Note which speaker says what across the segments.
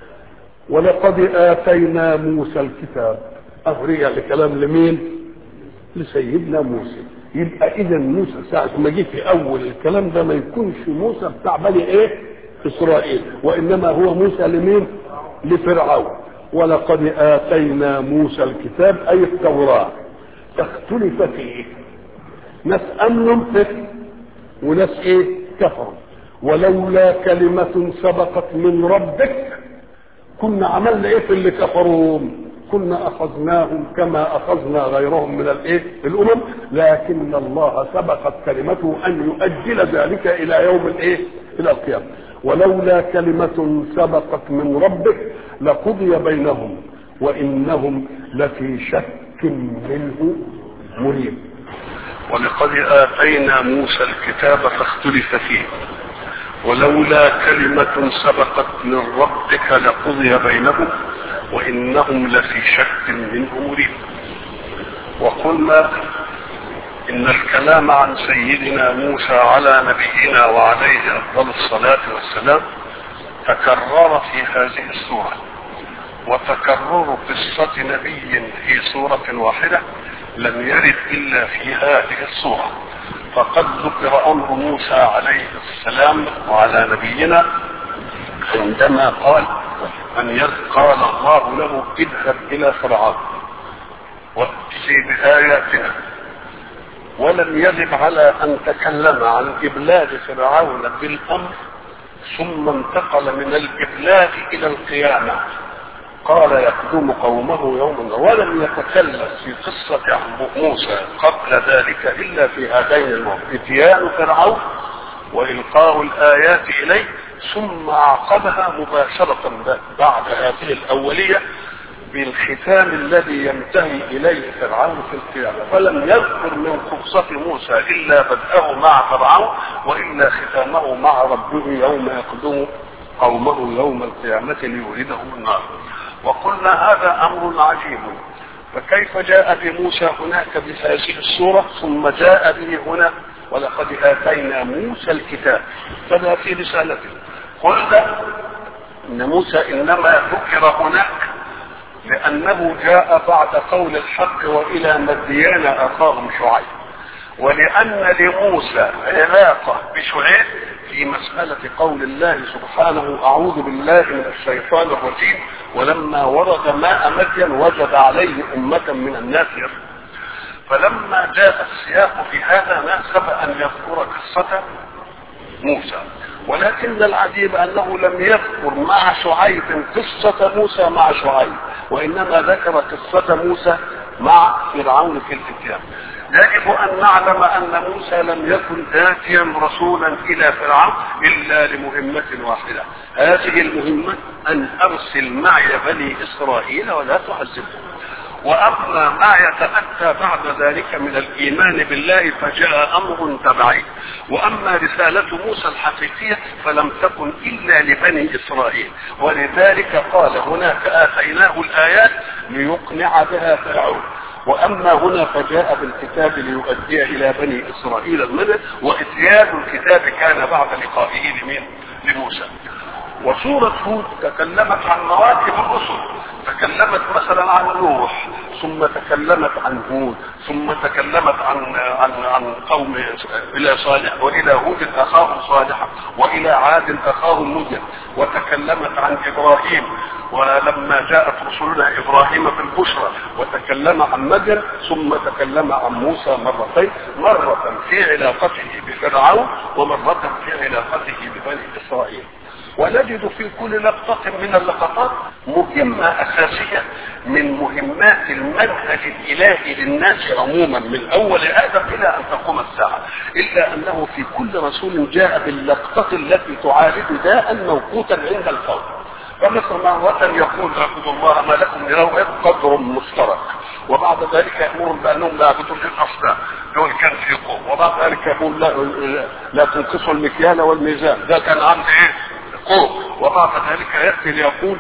Speaker 1: ولقد آتينا موسى الكتاب أهرية لكلام لمين؟ لسيدنا موسى يبقى إذا موسى ساعة ما جه في أول الكلام ده ما يكونش موسى بتاع بني إيه؟ إسرائيل وإنما هو موسى لمين؟ لفرعون ولقد آتينا موسى الكتاب أي التوراة اختلف فيه ناس أمنوا فيه وناس إيه؟ كفروا ولولا كلمة سبقت من ربك كنا عملنا ايه في اللي كفروا كنا اخذناهم كما اخذنا غيرهم من الايه الامم لكن الله سبقت كلمته ان يؤجل ذلك الى يوم الايه الى القيامه ولولا كلمة سبقت من ربك لقضي بينهم وانهم لفي شك منه مريب ولقد اتينا موسى الكتاب فاختلف فيه ولولا كلمة سبقت من ربك لقضي بينهم وإنهم لفي شك منه مريب وقلنا إن الكلام عن سيدنا موسى على نبينا وعليه أفضل الصلاة والسلام تكرر في هذه السورة وتكرر قصة نبي في سورة واحدة لم يرد إلا في هذه السورة فقد ذكر امر موسى عليه السلام وعلى نبينا عندما قال ان قال الله له اذهب الى فرعون واتي باياتنا ولم يجب على ان تكلم عن ابلاغ فرعون بالامر ثم انتقل من الابلاغ الى القيامه قال يقدم قومه يوما ولم يتكلم في قصة موسى قبل ذلك إلا في هذين الموقف اتيان فرعون وإلقاء الآيات إليه ثم أعقبها مباشرة بعد هذه الأولية بالختام الذي ينتهي إليه فرعون في القيامة فلم يذكر من قصة موسى إلا بدأه مع فرعون وإلا ختامه مع ربه يوم يقدم قومه يوم القيامة ليوردهم النار وقلنا هذا امر عجيب فكيف جاء بموسى هناك بهذه الصورة ثم جاء به هنا ولقد آتينا موسى الكتاب فما في رسالته قلنا إن موسى إنما ذكر هناك لأنه جاء بعد قول الحق وإلى مديان أخاهم شعيب ولأن لموسى علاقة بشعيب في مسألة قول الله سبحانه أعوذ بالله من الشيطان الرجيم ولما ورد ماء مدين وجد عليه أمة من الناس يسقون فلما جاء السياق في هذا ناسب أن يذكر قصة موسى ولكن العجيب أنه لم يذكر مع شعيب قصة موسى مع شعيب وإنما ذكر قصة موسى مع فرعون في الاتيان يجب ان نعلم ان موسى لم يكن اتيا رسولا الى فرعون الا لمهمه واحده هذه المهمه ان ارسل معي بني اسرائيل ولا تعذبهم واما ما يتاتى بعد ذلك من الايمان بالله فجاء امر تبعي واما رساله موسى الحقيقيه فلم تكن الا لبني اسرائيل ولذلك قال هناك اتيناه الايات ليقنع بها فرعون واما هنا فجاء بالكتاب ليؤدي الى بني اسرائيل المدد واتيان الكتاب كان بعد لقائه لمين؟ لموسى. وسورة هود تكلمت عن مراتب الرسل تكلمت مثلا عن نوح ثم تكلمت عن هود ثم تكلمت عن عن عن قوم الى صالح والى هود اخاهم صالحا والى عاد اخاهم مدين وتكلمت عن ابراهيم ولما جاءت رسلنا ابراهيم في البشرى وتكلم عن مدين ثم تكلم عن موسى مرتين مرة في علاقته بفرعون ومرة في علاقته ببني اسرائيل ونجد في كل لقطة من اللقطات مهمة أساسية من مهمات المنهج الإلهي للناس عموما من أول آدم إلى أن تقوم الساعة إلا أنه في كل رسول جاء باللقطة التي تعالج داء موقوتا عند القوم فمثل مرة يقول اعبدوا الله ما لكم من روعه قدر مشترك وبعد ذلك يأمر بأنهم لا يعبدوا في الأصنام دول كان في قوم وبعد ذلك يقول لا, لا تنقصوا المكيال والميزان ده كان عند ايه قوم وبعد ذلك ياتي ليقول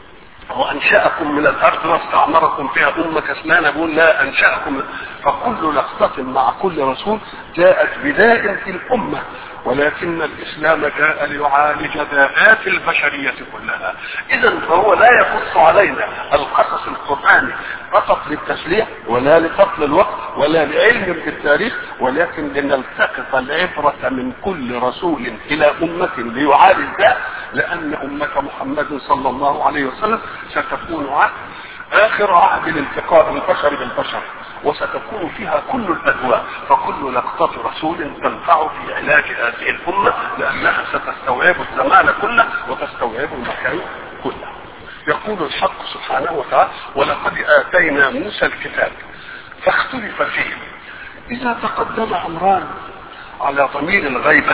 Speaker 1: وانشاكم من الارض واستعمركم فيها امه كسلان يقول لا انشاكم فكل لقطه مع كل رسول جاءت بداء في الامه ولكن الاسلام جاء ليعالج ذات البشريه كلها اذا فهو لا يقص علينا القصص القراني فقط للتسلية ولا لقتل الوقت ولا لعلم بالتاريخ ولكن لنلتقط العبرة من كل رسول إلى أمة ليعالج ذا لأن أمة محمد صلى الله عليه وسلم ستكون عهد آخر عهد الالتقاء البشر بالبشر وستكون فيها كل الأدواء فكل لقطة رسول تنفع في علاج هذه الأمة لأنها ستستوعب الزمان كله وتستوعب المكان كله يقول الحق سبحانه وتعالى ولقد آتينا موسى الكتاب فاختلف فيه إذا تقدم أمران على ضمير الغيبة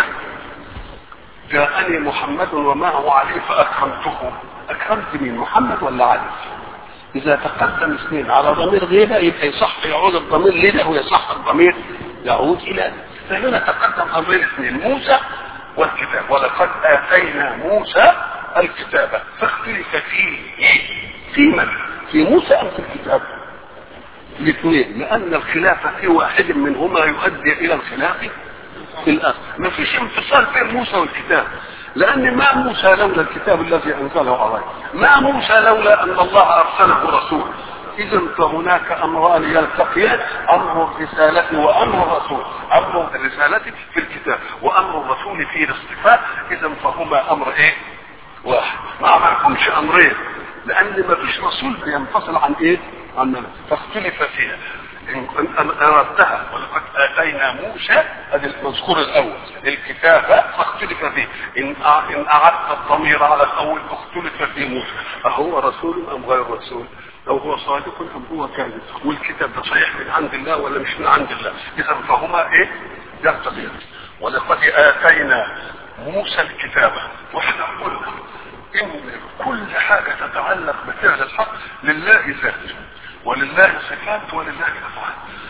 Speaker 1: جاءني محمد ومعه علي فأكرمته أكرمت مين محمد ولا علي إذا تقدم اثنين على ضمير غيبة يبقى يصح يعود الضمير لنا ويصح الضمير يعود إلى فهنا تقدم أمرين اثنين موسى والكتاب ولقد آتينا موسى الكتاب فاختلف فيه في من؟ في موسى أم في الكتاب؟ الاثنين لأن الخلاف في واحد منهما يؤدي إلى الخلاف في الآخر ما فيش انفصال بين موسى والكتاب لأن ما موسى لولا الكتاب الذي أنزله عليه ما موسى لولا أن الله أرسله رسول إذا فهناك أمران يلتقيان أمر الرسالة وأمر الرسول أمر الرسالة في الكتاب وأمر الرسول في الاصطفاء إذا فهما أمر إيه؟ واحد ما معكمش أمرين لأن ما فيش رسول بينفصل عن إيه؟ عن نفسه فاختلف فيها إن أردتها ولقد آتينا موسى هذا المذكور الأول الكتابة فاختلف فيه إن إن أعدت الضمير على الأول فاختلف في موسى أهو رسول أم غير رسول؟ أو هو صادق أم هو كاذب؟ والكتاب ده صحيح من عند الله ولا مش من عند الله؟ إذا فهما إيه؟ يقتضيان ولقد آتينا موسى الكتابة واحنا قلنا إن كل حاجة تتعلق بفعل الحق لله ذات ولله صفات ولله افعال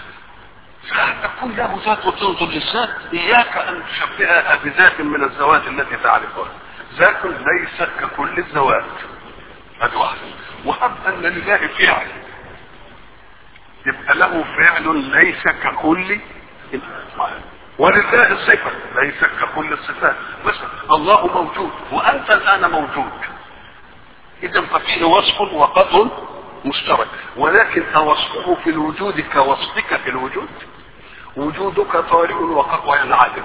Speaker 1: فتكون له ذات وتنظر للذات اياك ان تشبهها بذات من الذوات التي تعرفها ذات ليست ككل الذوات هذا واحد وهب ان لله فعل يبقى له فعل ليس ككل الافعال ولله الصفة ليس ككل الصفات مثلا الله موجود وأنت الآن موجود إذا ففيه وصف وقدر مشترك ولكن أوصفه في الوجود كوصفك في الوجود وجودك طارئ وقد وينعدم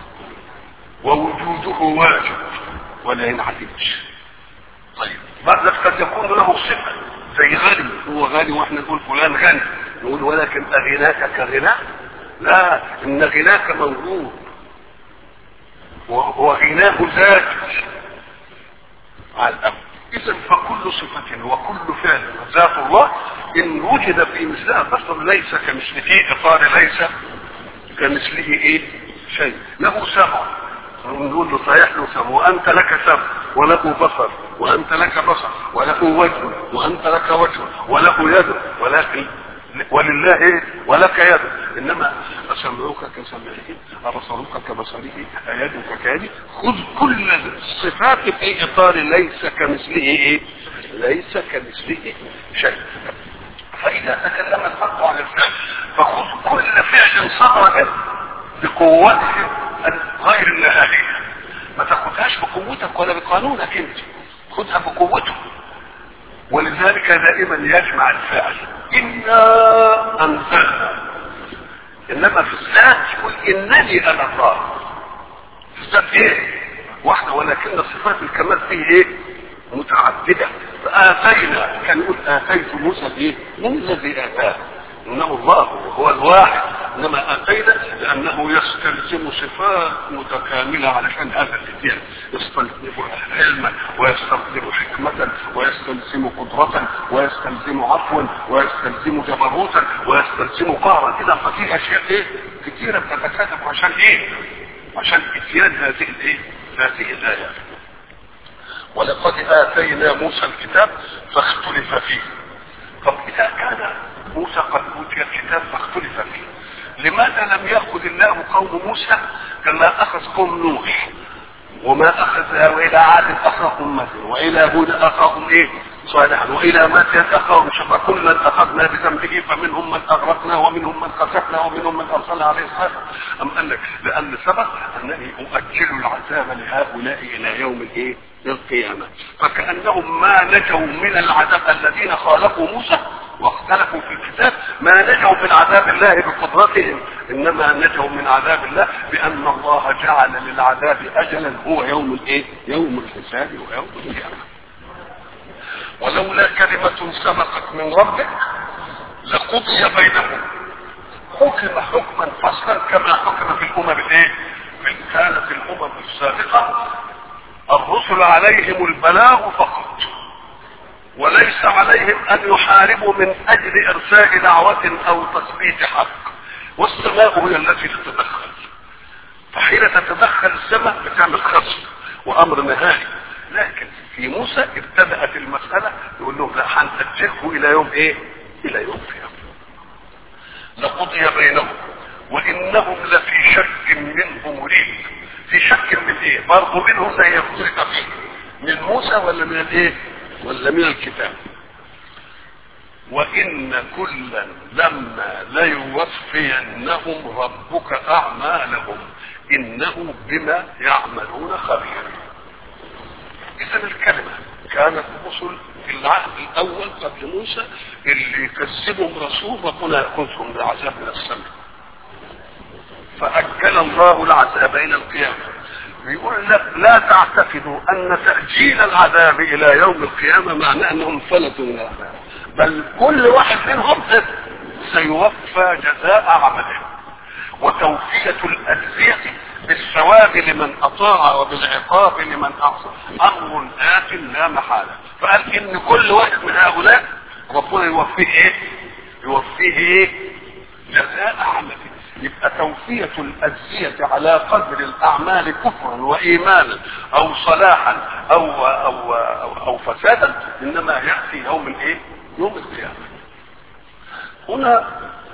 Speaker 1: ووجوده واجب ولا ينعدمش طيب بعد قد يكون له صفة زي غني هو غني واحنا نقول فلان غني نقول ولكن أغناك كغناه لا ان غناك موجود وغناه ذات على الامر اذا فكل صفة وكل فعل ذات الله ان وجد في مثلها بشر ليس كمثله اطار ليس كمثله ايه شيء له سمع نقول له صحيح له سمع وانت لك سمع وله بصر وانت لك بصر وله وجه وانت لك وجه وله يد ولكن ولله ايه ولك يد انما اسمعك كسمعه ابصرك كبصره ايدك كيدي خذ كل الصفات في اطار ليس كمثله ايه ليس كمثله شيء فاذا تكلم الحق عن الفعل فخذ كل فعل صدر بقوته غير النهائيه ما تاخذهاش بقوتك ولا بقانونك انت خذها بقوته ولذلك دائما يجمع الفعل إنا أنزلنا إنما في الذات يقول إنني أنا الله في الذات إيه؟ واحدة ولكن صفات الكمال فيه إيه؟ متعددة فآتينا كان يقول آتيت موسى إيه؟ من الذي آتاه؟ إنه الله هو الواحد إنما آتينا لأنه يستلزم صفات متكاملة علشان هذا الاتيان يستلزم علما ويستلزم حكمة ويستلزم قدرة ويستلزم عفوا ويستلزم جبروتا ويستلزم قهرا كده ففي أشياء إيه كثيرة بتتكاتف عشان إيه؟ عشان إتيان هذه الإيه؟ هذه الآيات ولقد آتينا موسى الكتاب فاختلف فيه طب إذا كان موسى قد أوتي الكتاب فاختلف فيه لماذا لم يأخذ الله قوم موسى كما أخذ قوم نوح وما أخذ وإلى عاد أخاهم مثل وإلى هود أخاهم إيه صالحا والى مدين اخاهم شبا كلا اخذنا بذنبه فمنهم من اغرقنا ومنهم من خسفنا ومنهم من ارسلنا عليه الصلاه ام قال لك لان سبق انني اؤجل العذاب لهؤلاء الى يوم الايه؟ القيامه فكانهم ما نجوا من العذاب الذين خالفوا موسى واختلفوا في الكتاب ما نجوا من عذاب الله بقدرتهم انما نجوا من عذاب الله بان الله جعل للعذاب اجلا هو يوم الايه؟ يوم الحساب ويوم القيامه. ولولا كلمة سبقت من ربك لقضي بينهم حكم حكما فصلا كما حكم في الامم الايه؟ كانت الامم السابقه الرسل عليهم البلاغ فقط وليس عليهم ان يحاربوا من اجل ارساء دعوة او تثبيت حق والسماء هي التي تتدخل فحين تتدخل السماء بتعمل خصم وامر نهائي لكن في موسى ابتدأت المسألة يقول لهم لا هنأجله الى يوم ايه الى يوم قيامة لقضي بينهم وانهم لفي شك منه مريب في شك من ايه برضه منهم لا يختلف فيه من موسى ولا من الايه ولا من الكتاب وان كلا لما ليوفينهم ربك اعمالهم انه بما يعملون خبير اذا الكلمه كانت الرسل في العهد الاول قبل موسى اللي يكذبهم رسول ربنا ياخذهم بعذاب من السماء فاجل الله العذاب الى القيامه بيقول لا, لا تعتقدوا ان تاجيل العذاب الى يوم القيامه معناه انهم فلتوا من العذاب بل كل واحد منهم سيوفى جزاء عمله وتوفيه الاجزيه بالثواب لمن اطاع وبالعقاب لمن اعصى امر ات لا محاله فقال ان كل واحد من هؤلاء ربنا يوفيه ايه يوفيه ايه جزاء عمله يبقى توفية الأجزية على قدر الأعمال كفرا وإيمانا أو صلاحا أو أو أو, أو فسادا إنما يأتي يوم الإيه؟ يوم القيامة. هنا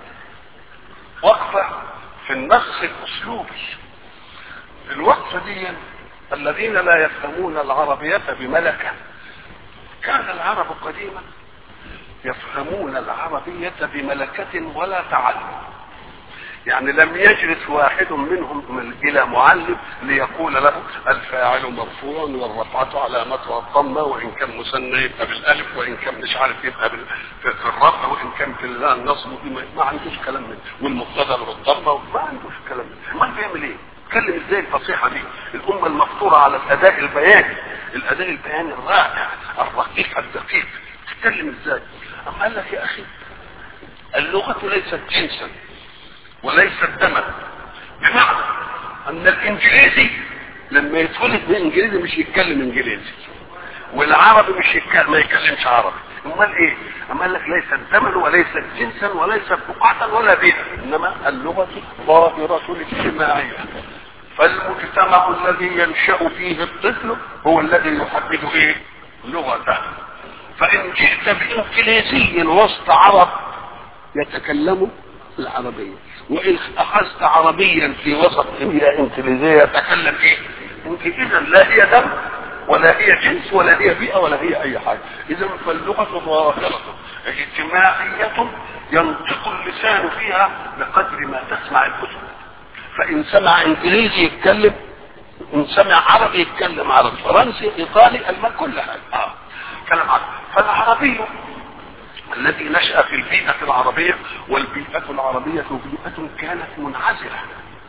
Speaker 1: وقفة في النص الأسلوبي. الوقفة دي الذين لا يفهمون العربية بملكة كان العرب قديما يفهمون العربية بملكة ولا تعلم يعني لم يجلس واحد منهم من الى معلم ليقول له الفاعل مرفوع والرفعة علامتها الضمة وان كان مثنى يبقى بالالف وان كان مش عارف يبقى بال... في الرفع وان كان في النصب ما عندوش كلام من والمبتدا بالضمة ما عندوش كلام من ما بيعمل ايه؟ اتكلم ازاي الفصيحه دي الامه المفطوره على الاداء البياني الاداء البياني الرائع الرقيق الدقيق تتكلم ازاي؟ اما قال لك يا اخي اللغه ليست جنسا وليس دما بمعنى ان الانجليزي لما يتولد بانجليزي مش يتكلم انجليزي والعربي مش يتكلم ما يتكلمش عربي امال ايه اما قال لك ليس الزمن وليس جنسا وليس بقعة ولا بيئة انما اللغة ظاهرة الاجتماعية فالمجتمع الذي ينشأ فيه الطفل هو الذي يحدد ايه لغته فان جئت بانجليزي وسط عرب يتكلموا العربية وإن أخذت عربيا في وسط هي إنجليزية يتكلم إيه؟ أنت إذا لا هي دم ولا هي جنس ولا هي بيئة ولا هي أي حاجة إذا فاللغة ظاهرة اجتماعية ينطق اللسان فيها بقدر ما تسمع الكتب فإن سمع إنجليزي يتكلم إن سمع عربي يتكلم عربي فرنسي إيطالي ألمان كل حاجة آه. كلام عربي فالعربي الذي نشأ في البيئة العربية والبيئة العربية بيئة كانت منعزلة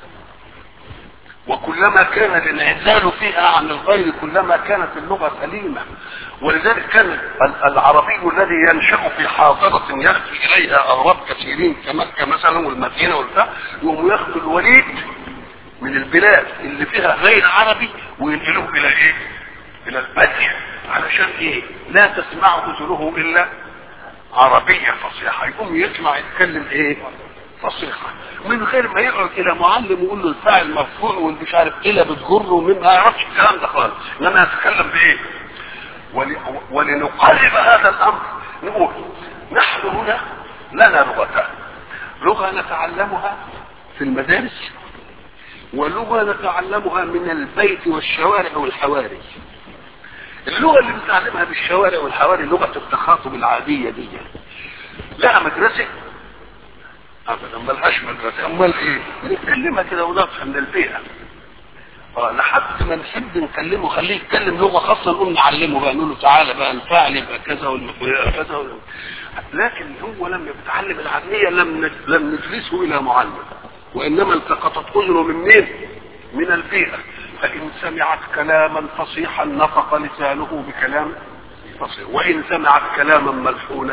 Speaker 1: وكلما كان الانعزال فيها عن الغير كلما كانت اللغة سليمة ولذلك كان العربي الذي ينشأ في حاضرة يأتي إليها أغراب كثيرين كمكة مثلا والمدينة والبتاع يقوم ياخذ الوليد من البلاد اللي فيها غير عربي وينقلوه إلى إيه؟ إلى البادية علشان إيه؟ لا تسمع أذنه إلا عربية فصيحة يقوم يسمع يتكلم ايه فصيحة من غير ما يقعد الى معلم ويقول له الفاعل مرفوع والمش عارف ايه لا بتجره ومن ما يعرفش الكلام ده خالص انما يتكلم بايه ول... ولنقرب هذا الامر نقول نحن هنا لنا لغتان لغة نتعلمها في المدارس ولغة نتعلمها من البيت والشوارع والحواري اللغه اللي بتتعلمها بالشوارع والحواري لغه التخاطب العاديه دي لها مدرسه ابدا ملهاش مدرسه امال ايه بنتكلمها كده ونفهم من البيئه اه لحد ما نحب نكلمه خليه يتكلم لغه خاصه نقوم نعلمه بقى نقول له تعالى بقى الفعل يبقى كذا والمقوله كذا وال... لكن هو لما بيتعلم العاميه لم ن- لم نجلسه الى معلم وانما التقطت اذنه من مين؟ من البيئه فان سمعت كلاما فصيحا نطق لسانه بكلام فصيح وان سمعت كلاما ملحونا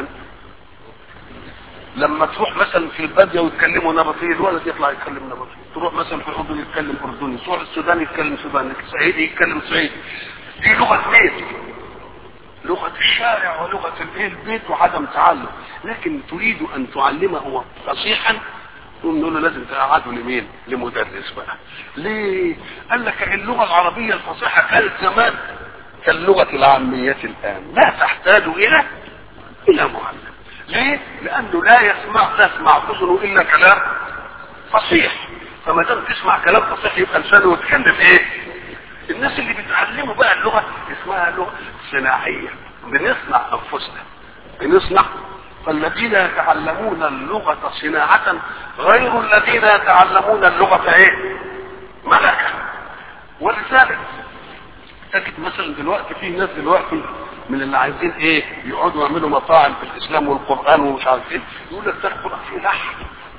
Speaker 1: لما تروح مثلا في الباديه ويتكلموا نبطي الولد يطلع يتكلم نبطي تروح مثلا في الاردن يتكلم اردني تروح السودان يتكلم سوداني الصعيدي يتكلم صعيدي دي لغه بيت لغه الشارع ولغه الايه البيت وعدم تعلم لكن تريد ان تعلمه فصيحا تقوم نقول له لازم تقعده لمين؟ لمدرس بقى. ليه؟ قال لك اللغه العربيه الفصيحه كانت زمان كاللغه العاميه الان، لا تحتاج الى الى معلم. ليه؟ لانه لا يسمع تسمع اذنه الا كلام فصيح. فما دام تسمع كلام فصيح يبقى لسانه يتكلم ايه؟ الناس اللي بيتعلموا بقى اللغه اسمها لغه صناعيه. بنصنع انفسنا. بنصنع فالذين يتعلمون اللغة صناعة غير الذين يتعلمون اللغة ايه ملكة ولذلك تجد مثلا دلوقتي في ناس دلوقتي من اللي عايزين ايه يقعدوا يعملوا مطاعم في الاسلام والقران ومش عارف ايه يقول لك ده القران فيه لحن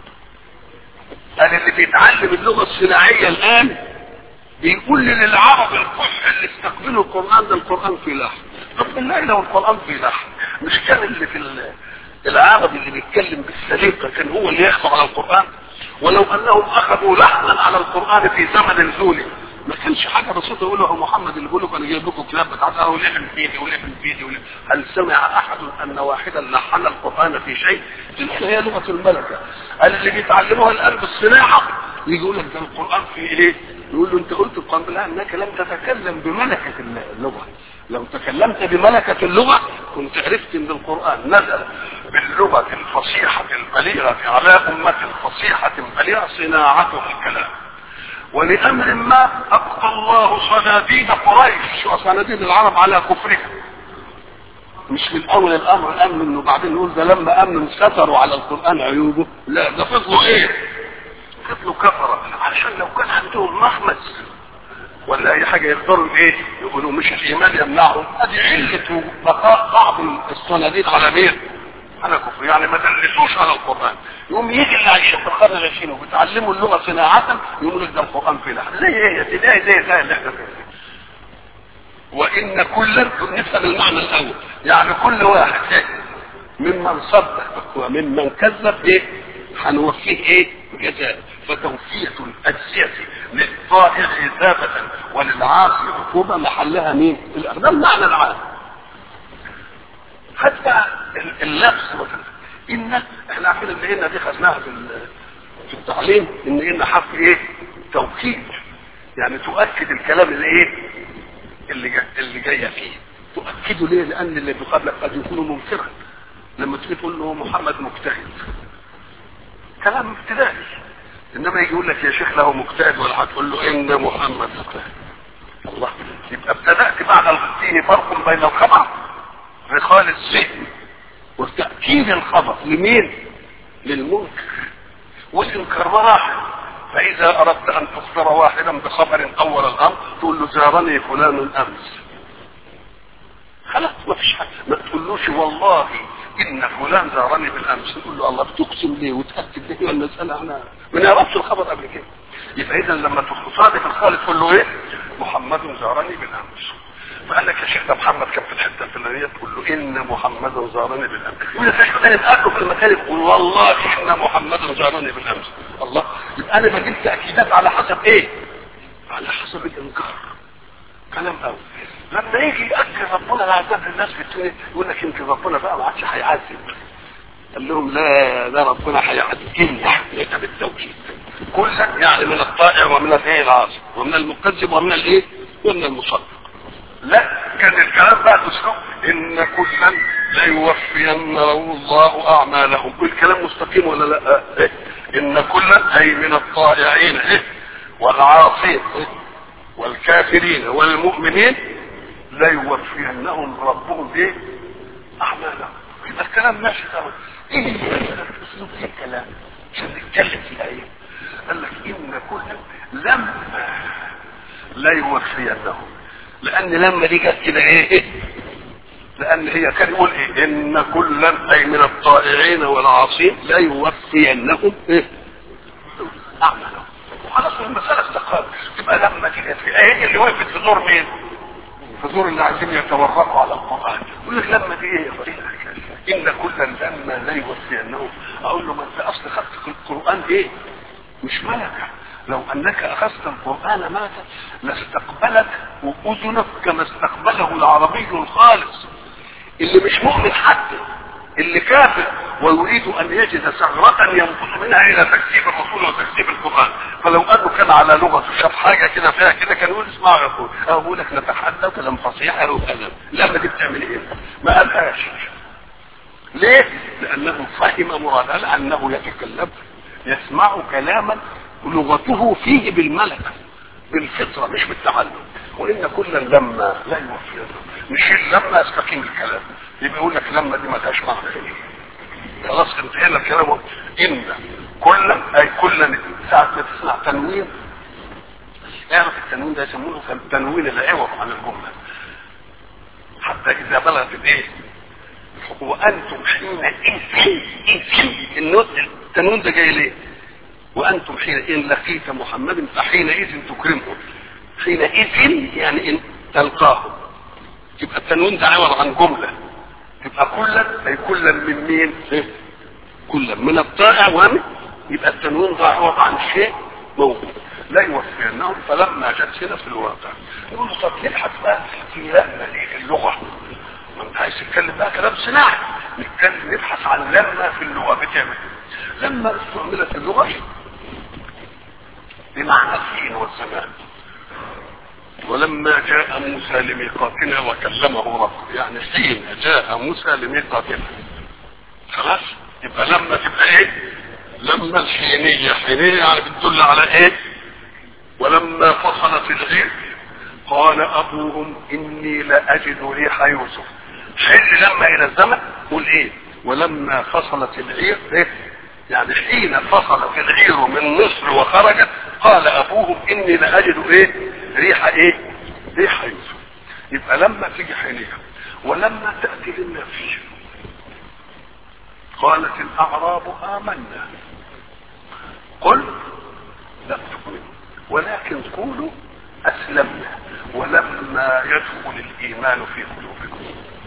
Speaker 1: قال اللي بيتعلم اللغه الصناعيه الان بيقول للعرب الكح اللي استقبلوا القران ده القران فيه لحن طب بالله لو القران فيه لحن مش كان اللي في ال- العرب اللي بيتكلم بالسليقه كان هو اللي يحكم على القران ولو انهم اخذوا لحنا على القران في زمن نزوله ما كانش حاجه بسيطه يقول له محمد اللي بيقول لكم انا جايب لكم كتاب بتاع ولحن في ايدي ولحن في ايدي ولحن. هل سمع احد ان واحدا لحن القران في شيء؟ تلك هي لغه الملكه قال اللي بيتعلموها الان بالصناعه يجي يقول لك ده القران في ايه؟ يقول له انت قلت القران لا انك لم تتكلم بملكه اللغه لو تكلمت بملكة اللغة كنت عرفت ان القرآن نزل باللغة الفصيحة البليغة على أمة فصيحة بليغة صناعته الكلام ولأمر ما أبقى الله صناديد قريش وصناديد العرب على كفرها مش من أول الأمر الأمن إنه بعدين نقول ده لما أمنوا ستروا على القرآن عيوبه لا ده فضلوا إيه؟ فضلوا كفرة علشان لو كان عندهم مخمس ولا اي حاجه يقدروا ايه يقولوا مش الايمان يمنعهم ادي عله بقاء بعض الصناديد على مين على كفر يعني ما دلسوش على القران يقوم يجي اللي عايشين في القرن العشرين وبيتعلموا اللغه صناعه يقولوا لك ده القران فيه لحن زي ايه زي زي زي زي اللي احنا فيه وان كلا نفهم المعنى الاول يعني كل واحد إيه؟ ممن صدق وممن كذب ايه هنوفيه ايه جزاء فتوفية الأجزية للطائع إثابة وللعاصي عقوبة محلها مين؟ الأرض ده المعنى العام. حتى ال- اللبس مثلا إن احنا عارفين ان إن دي خدناها في ال- في التعليم إن إن حرف إيه؟ توكيد يعني تؤكد الكلام اللي إيه؟ اللي جا اللي جاية فيه تؤكده ليه؟ لأن اللي بيقابلك قد يكون منكرا لما تيجي تقول له محمد مجتهد كلام ابتدائي انما يجي يقول لك يا شيخ له مجتهد ولا هتقول له ان محمد مجتهد الله يبقى ابتدات بعد الدين فرق بين الخبر رخال الذهن وتأكيد الخبر لمين؟ للمنكر والانكار واحد فإذا أردت أن تخبر واحدا بخبر أول الأمر تقول له زارني فلان أمس خلاص ما فيش حاجة ما تقولوش والله ان فلان زارني بالامس نقول له الله بتقسم ليه وتاكد ليه والمساله احنا ما نعرفش الخبر قبل كده يبقى اذا لما تصادف الخالد تقول له ايه محمد زارني بالامس فقال لك يا شيخ ده محمد كان في الحته الفلانيه تقول له ان محمد زارني بالامس يقول لك يا شيخ ده نتاكد في المكان يقول والله ان محمد زارني بالامس الله يبقى انا بجيب تاكيدات على حسب ايه على حسب الانكار كلام قوي لما يجي ياكد ربنا العذاب للناس في الدنيا يقول لك يمكن ربنا بقى ما عادش هيعذب قال لهم لا ده ربنا هيعذبنا احنا بالتوكيد كلا يعني من الطائع ومن الايه العاصي ومن المكذب ومن الايه ومن المصدق لا كان الكلام بقى تسكت ان كلا ليوفين الله اعمالهم الكلام مستقيم ولا لا إيه؟ ان كلا اي من الطائعين إيه؟ والعاصين إيه؟ والكافرين والمؤمنين لا يوفينهم ربهم ايه اعمالهم يبقى الكلام ماشي طبعا ايه اسلوب ايه الكلام عشان نتكلم في الايه قال لك ان كل لما لا يوفينهم لان لما دي جت كده ايه لان هي كان يقول ايه ان كلا اي من الطائعين والعاصين لا يوفينهم ايه اعمالهم وخلاص المساله استقامت يبقى لما تيجي في ايه اللي وقفت في دور مين في دور اللي عايزين يتورطوا على القران يقول لك لما دي ايه ان كلا لما لا يوفينهم اقول له ما انت اصل خدت في القران ايه مش ملكه لو انك اخذت القران ملكا لاستقبلت اذنك كما استقبله العربي الخالص اللي مش مؤمن حتى اللي كافر ويريد ان يجد ثغرة ينقص منها الى تكذيب الرسول وتكذيب القران فلو انه كان على لغه شاف حاجه كده فيها كده كان يقول اسمعوا يا اخوي اقول لك نتحدى كلام فصيح وكلام لما دي بتعمل ايه؟ ما قالهاش ليه؟ لانه فهم مرادها لانه يتكلم يسمع كلاما لغته فيه بالملكه بالفطره مش بالتعلم وان كلا لما لا يوفي نشيل لما يستقيم الكلام يبقى يقول لك لما دي ما لهاش معنى خلاص انتهينا الكلام ان كلا اي كلا ساعه ما تسمع تنوين اعرف التنوين ده يسمونه تنوين العوض عن الجمله حتى اذا بلغت الايه وانتم حينئذ التنوين ده جاي ليه وانتم حين ان لقيت محمدا فحينئذ تكرمه حينئذ يعني ان تلقاه يبقى التنوين ده عوض عن جمله تبقى كلا اي كلا من مين؟ كلا من الطائع ومن يبقى التنوين ده عوض عن شيء موجود لا يوفينهم فلما جت هنا في الواقع يقول له طب نبحث بقى في لما دي في اللغه ما انت عايز تتكلم بقى كلام صناعي نتكلم نبحث عن لما في اللغه بتعمل لما استعملت اللغه بمعنى الحين والزمان ولما جاء موسى لميقاتنا وكلمه ربه يعني حين جاء موسى لميقاتنا خلاص يبقى لما تبقى ايه لما الحينية حينية يعني بتدل على ايه ولما فصلت الغير قال ابوهم اني لاجد ريح يوسف حل لما الى الزمن قول ايه ولما فصلت العير ايه يعني حين فصلت العير من مصر وخرجت قال ابوهم اني لاجد ايه ريح ايه ريح يوسف يبقى لما تيجي حينيها ولما تاتي للنفي قالت الاعراب امنا قل لم تؤمنوا ولكن قولوا اسلمنا ولما يدخل الايمان في قلوبكم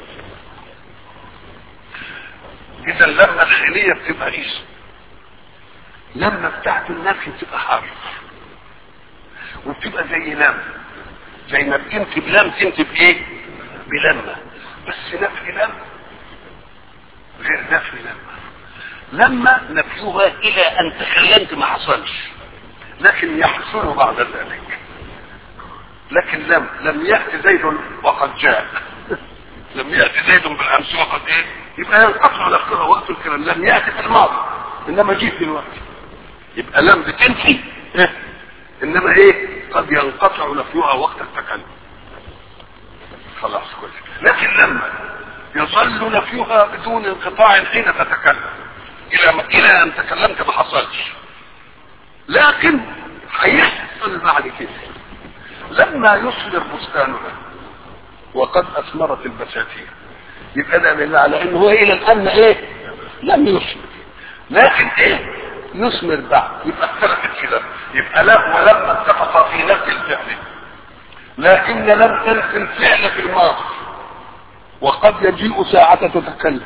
Speaker 1: اذا لما الحينيه بتبقى اسم لما بتاعت النفي بتبقى حرف وبتبقى زي لم زي ما بتنتي بلم تنتي بايه بلما بس نفي لم غير نفي لما لما نفيها الى ان تكلمت ما حصلش لكن يحصل بعد ذلك لكن لم لم يأتي زيد وقد جاء لم يأتي زيد بالأمس وقد إيه يبقى ينقطع الأخيرة وقت الكلام لم يأتي في الماضي إنما جيت دلوقتي يبقى لم بتنفي إيه؟ إنما إيه قد ينقطع نفيها وقت التكلم خلاص كويس لكن لما يظل نفيها بدون انقطاع حين تتكلم إلى ما إلى أن تكلمت ما حصلش لكن هيحصل بعد كده لما يصدر بستانها وقد اثمرت البساتين يبقى ده دليل على انه هو الى الان ايه لم يثمر لكن ايه يثمر بعد يبقى اختلفت كده يبقى لا ولما اتفق في نفس الفعل لكن لم تنفي الفعل في الماضي وقد يجيء ساعة تتكلم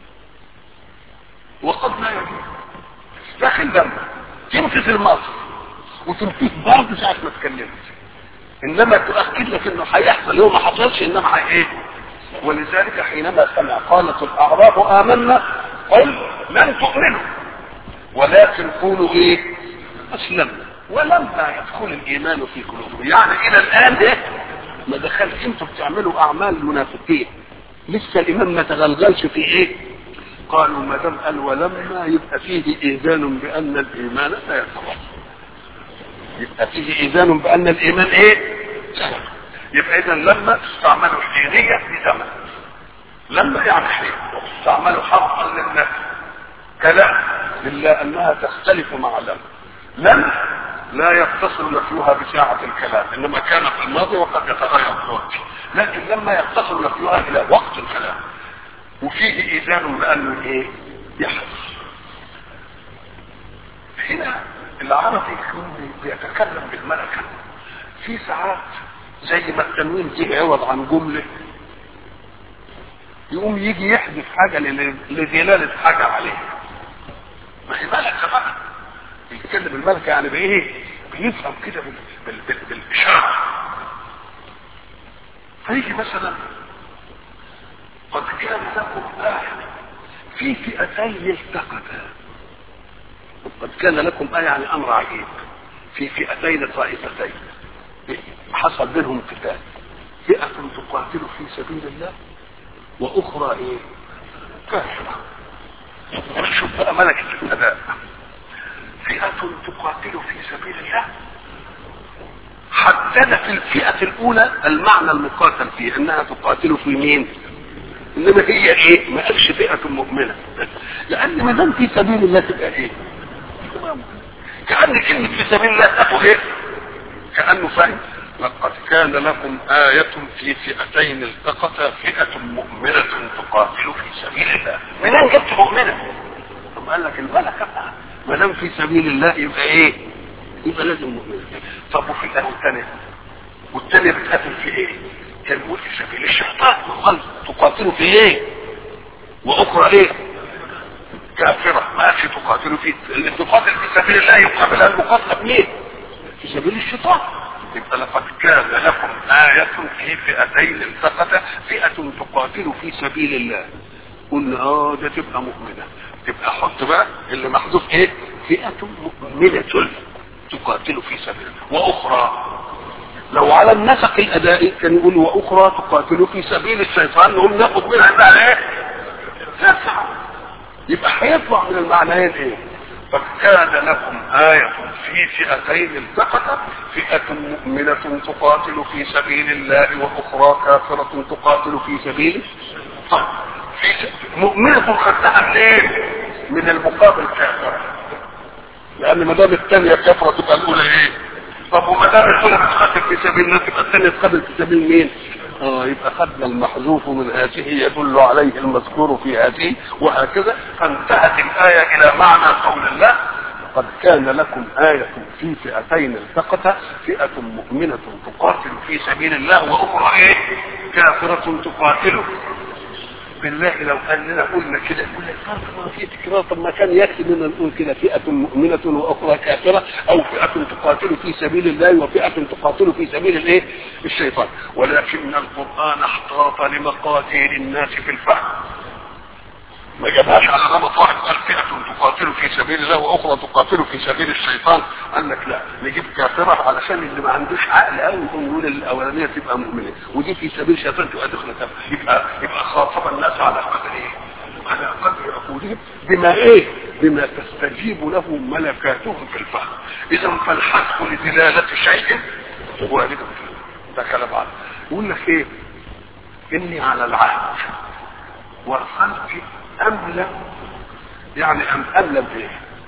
Speaker 1: وقد لا يجيء لكن لما تنفي في الماضي وتنفيه برضه ساعة ما اتكلمت انما تؤكد لك انه هيحصل هو ما حصلش انما هي ايه ولذلك حينما سمع قالت الاعراب امنا قل لن تؤمنوا ولكن قولوا ايه اسلمنا ولما يدخل الايمان في قلوبكم يعني الى الان ايه ما دخلش انتوا بتعملوا اعمال المنافقين لسه الايمان ما تغلغلش في ايه قالوا ما دام قال ولما يبقى فيه ايذان بان الايمان لا يتوقف يبقى فيه ايذان بان الايمان ايه يبقى اذا لما تستعمل حينية في زمن لما يعني حين تستعمل حرفا للنفي كلام الا انها تختلف مع لم لم لا يتصل نفيها بساعة الكلام انما كان في الماضي وقد يتغير في الوقت لكن لما يتصل نفيها الى وقت الكلام وفيه ايذان بانه ايه يحدث هنا العربي يكون بيتكلم بالملكة في ساعات زي ما التنوين يجي عوض عن جملة يقوم يجي يحدث حاجة لدلالة حاجة عليه ما هي ملكة بقى بيتكلم بالملكة يعني بايه بيفهم كده بال... بال... بال... بالإشارة فيجي مثلا قد كان لكم آية في فئتين التقتا قد كان لكم آية يعني أمر عجيب في فئتين طائفتين حصل بينهم قتال فئة تقاتل في سبيل الله وأخرى إيه؟ كافرة شوف بقى ملكة الأداء فئة تقاتل في سبيل الله حددت الفئة الأولى المعنى المقاتل فيه أنها تقاتل في مين؟ إنما هي إيه؟ ما قالش فئة مؤمنة لأن ما دام في سبيل الله تبقى إيه؟ كأن كلمة في سبيل الله تاخد إيه؟ كأنه فاهم لقد كان لكم آية في فئتين التقتا فئة مؤمنة تقاتل في سبيل الله منين جبت مؤمنة؟ ثم قال لك الملكة بقى ما دام في سبيل الله يبقى ايه؟ يبقى لازم مؤمنة طب وفي الآية الثانية والثانية بتقاتل في ايه؟ كان يقول في سبيل الشيطان قال تقاتل في ايه؟ وأخرى ايه؟ كافرة ما قالش تقاتل في اللي تقاتل في سبيل الله يقابلها المقاتلة بمين؟ في سبيل الشيطان يبقى لقد كان لكم آية في فئتين التقتا فئة تقاتل في سبيل الله قلنا اه ده تبقى مؤمنة تبقى حط بقى اللي محذوف ايه فئة مؤمنة تقاتل في سبيل الله وأخرى لو على النسق الأدائي كان يقول وأخرى تقاتل في سبيل الشيطان نقوم ناخد منها بقى ايه تسعة يبقى هيطلع من المعنيين ايه فكان لكم آية في فئتين التقتا فئة مؤمنة تقاتل في سبيل الله وأخرى كافرة تقاتل في سبيله طيب في س... مؤمنة خدتها منين؟ من المقابل كافرة لأن ما دام الثانية كافرة تبقى الأولى إيه؟ طب وما دام الأولى بتقاتل في سبيل الله تبقى الثانية تقاتل في سبيل مين؟ اه يبقى خدنا المحذوف من هذه يدل عليه المذكور في هذه وهكذا فانتهت الآية إلى معنى قول الله قد كان لكم آية في فئتين التقتا فئة مؤمنة تقاتل في سبيل الله وأخرى إيه؟ كافرة تقاتل بالله لو اننا قلنا كده يقول لك ما في تكرار طب ما كان يكفي اننا نقول كده فئه مؤمنه واخرى كافره او فئه تقاتل في سبيل الله وفئه تقاتل في سبيل الايه؟ الشيطان ولكن القران احتاط لمقاتل الناس في الفهم ما جابهاش على نمط واحد قال فئة تقاتل في سبيل الله واخرى تقاتل في سبيل الشيطان قال لك لا نجيب كافرة علشان اللي ما عندوش عقل قوي نقول الاولانية تبقى مؤمنة ودي في سبيل الشيطان تبقى دخلة يبقى يبقى خاطب الناس على قدر ايه؟ على قدر عقولهم بما ايه؟ بما تستجيب له ملكاتهم في الفهم اذا فالحق لدلالة شيء وارد ده كلام عنه يقول لك ايه؟ اني على العهد والخلق أملم يعني أم أملم إيه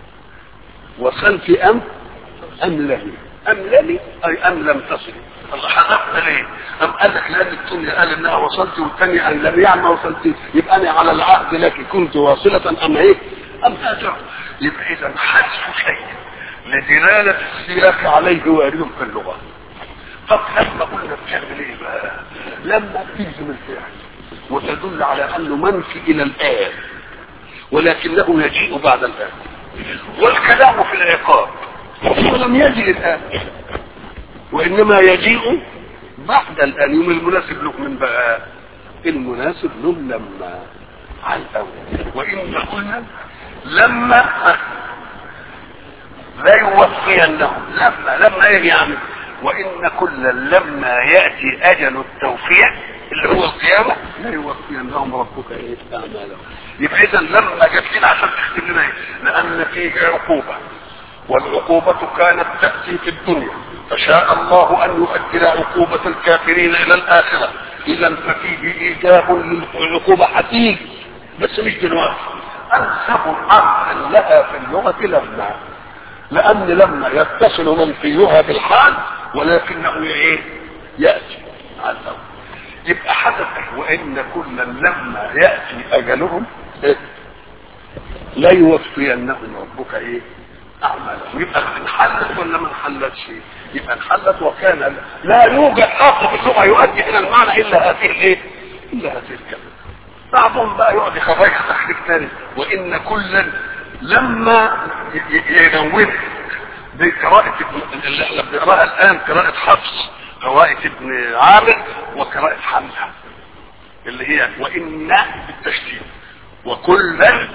Speaker 1: وصلت أم أملمي أملمي أي أم لم تصل الله حذفت ليه أم قال لك لأن الدنيا قال إنها وصلت والثانية أن لم يعني ما وصلت يبقى أنا على العهد لك كنت واصلة أم إيه أم هاجر يبقى إذا حذف شيء لدلالة السياق عليه وارد في اللغة طب لما قلنا بتعمل ايه بقى لما تجزم الفعل وتدل على انه منفي الى الان ولكنه يجيء بعد الان والكلام في العقاب ولم يجي الان وانما يجيء بعد الان يوم المناسب له من بقى المناسب له لما على الاول وان قلنا لما لا يوفينهم لما لما ايه يعني وان كلا لما ياتي اجل التوفيق اللي هو القيامه لا يوفينهم ربك ايه اعمالهم يبقى اذا لما جت لنا عشان تختم لنا ايه لان فيه عقوبه والعقوبة كانت تأتي في الدنيا فشاء الله أن يؤجل عقوبة الكافرين إلى الآخرة إذا ففيه إيجاب للعقوبة هتيجي بس مش دلوقتي أنسب أمر لها في اللغة لما لأن لما يتصل منفيها بالحال ولكنه إيه؟ يأتي على الأول يبقى حدث وإن كلا لما يأتي أجلهم إيه؟ لا يوفينهم ربك إيه؟ أعمالهم يبقى انحلت ولا ما انحلتش؟ يبقى انحلت وكان لا يوجد حق في اللغة يؤدي إلى المعنى إلا هذه الإيه؟ إلا هذه الكلمة بعضهم بقى يقعد يخرج تحريك ثاني وإن كلا لما ينون دي قراءة اللي احنا بنقراها الآن قراءة حفص قراءة ابن عامر وقراءة حمزة اللي هي وإن بالتشديد وكلا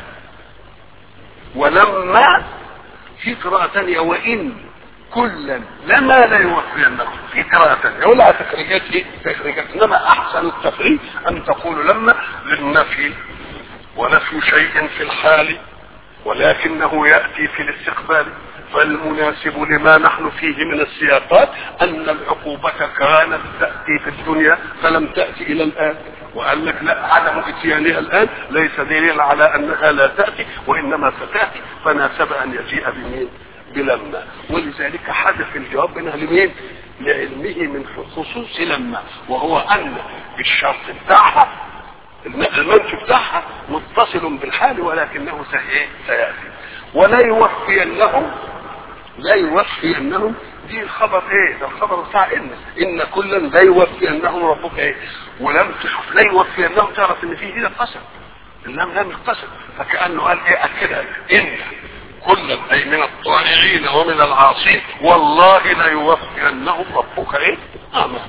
Speaker 1: ولما في قراءة ثانية وإن كلا لما لا يوفينكم في قراءة ثانية ولا تخريجات ايه تخريجات انما احسن التفريج ان تقول لما للنفي ونفي شيء في الحال ولكنه يأتي في الاستقبال فالمناسب لما نحن فيه من السياقات أن العقوبة كانت تأتي في الدنيا فلم تأتي إلى الآن وقال لك لا عدم اتيانها الآن ليس دليل على أنها لا تأتي وإنما ستأتي فناسب أن يجيء بمين بلما ولذلك حدث الجواب منها لمين لعلمه من خصوص لما وهو أن الشرط بتاعها المنف بتاعها متصل بالحال ولكنه سيأتي ولا يوفينهم لا يوفينهم دي الخبر ايه ده الخبر بتاع ان ان كلا لا يوفينهم ربك ايه ولم تشوف لا يوفينهم تعرف ان فيه هنا قسم اللام لام القسم فكانه قال ايه اكدها ان كلا اي من الطائعين ومن العاصين والله لا يوفينهم ربك ايه اعمال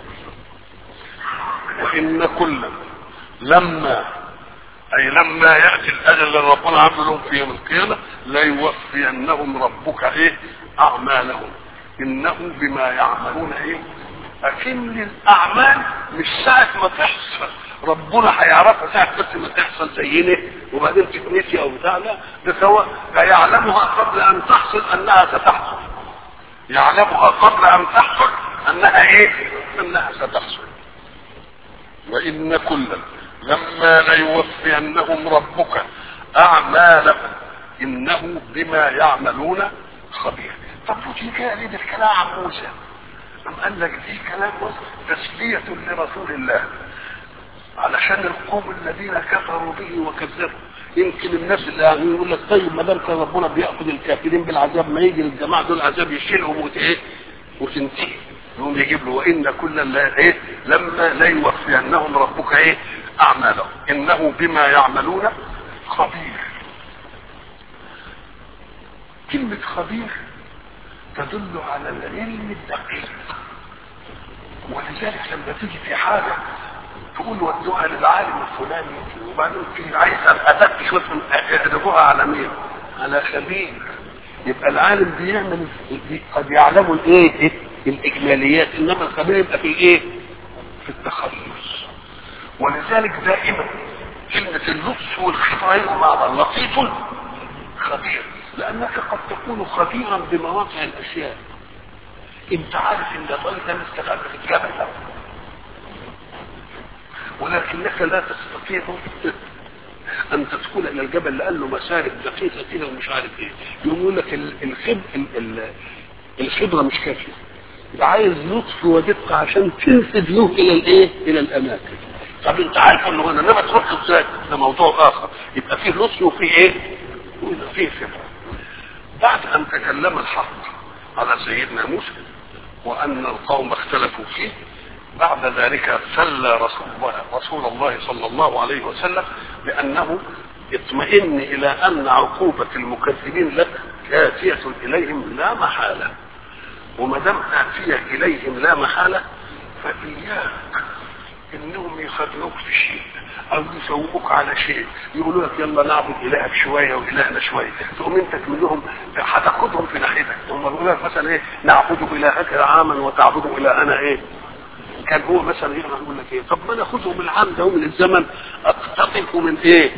Speaker 1: وان كلا لما اي لما ياتي الاجل اللي ربنا عامل لهم في يوم القيامه لا يوفينهم ربك ايه اعمالهم انه بما يعملون ايه اكن الاعمال مش ساعه ما تحصل ربنا هيعرفها ساعه بس ما تحصل زينا وبعدين تتنسي او بتاع لا ده سواء يعلمها قبل ان تحصل انها ستحصل يعلمها قبل ان تحصل انها ايه انها ستحصل وان كلا لما ليوفينهم ربك اعمالهم انه بما يعملون خبير طب ودي كده ليه ده الكلام عن موسى أم قال لك دي كلام تسلية لرسول الله علشان القوم الذين كفروا به وكذبوا يمكن الناس اللي يعني يقول لك طيب ما دام كان ربنا بياخذ الكافرين بالعذاب ما يجي الجماعه دول العذاب يشيلهم وت ايه وتنتهي يقوم يجيب له وان كلا لا ايه لما لا يوفينهم ربك ايه اعمالهم انه بما يعملون خبير كلمة خبير تدل على العلم الدقيق ولذلك لما تيجي في حاجة تقول ودوها للعالم الفلاني وبعدين في عايز اتك شوف ادبوها على مين؟ على خبير يبقى العالم بيعمل قد يعلم الايه؟ الاجماليات انما الخبير يبقى في الايه؟ في التخصص ولذلك دائما كلمة اللطف والخبير مع لطيف خبير لأنك قد تكون خبيرا بمواقع الأشياء أنت عارف أن الراجل ده مستخبي في الجبل ولكنك لا تستطيع أن تدخل إلى الجبل لأنه مسارب دقيقة كده ومش عارف إيه يقول لك الخب الخبرة مش كافية يبقى عايز لطف ودقة عشان تنسب له إلى الإيه؟ إلى الأماكن طب أنت عارف إنه أنا لما تروح إزاي ده موضوع آخر يبقى فيه لطف وفيه إيه؟ وفيه خبرة بعد ان تكلم الحق على سيدنا موسى وان القوم اختلفوا فيه بعد ذلك سلى رسول الله, رسول الله صلى الله عليه وسلم بانه اطمئن الى ان عقوبة المكذبين لك آتية اليهم لا محالة وما دام آتية اليهم لا محالة فإياك انهم يخدعوك في شيء او يسوقوك على شيء يقولوا لك يلا نعبد الهك شويه والهنا شويه تقوم انت تقول لهم هتاخدهم في ناحيتك هم بيقولوا لك مثلا ايه نعبد الهك عاما وتعبد الهنا ايه كان هو مثلا يقول لك ايه طب ما ناخذهم العام ده من الزمن اقتطف من ايه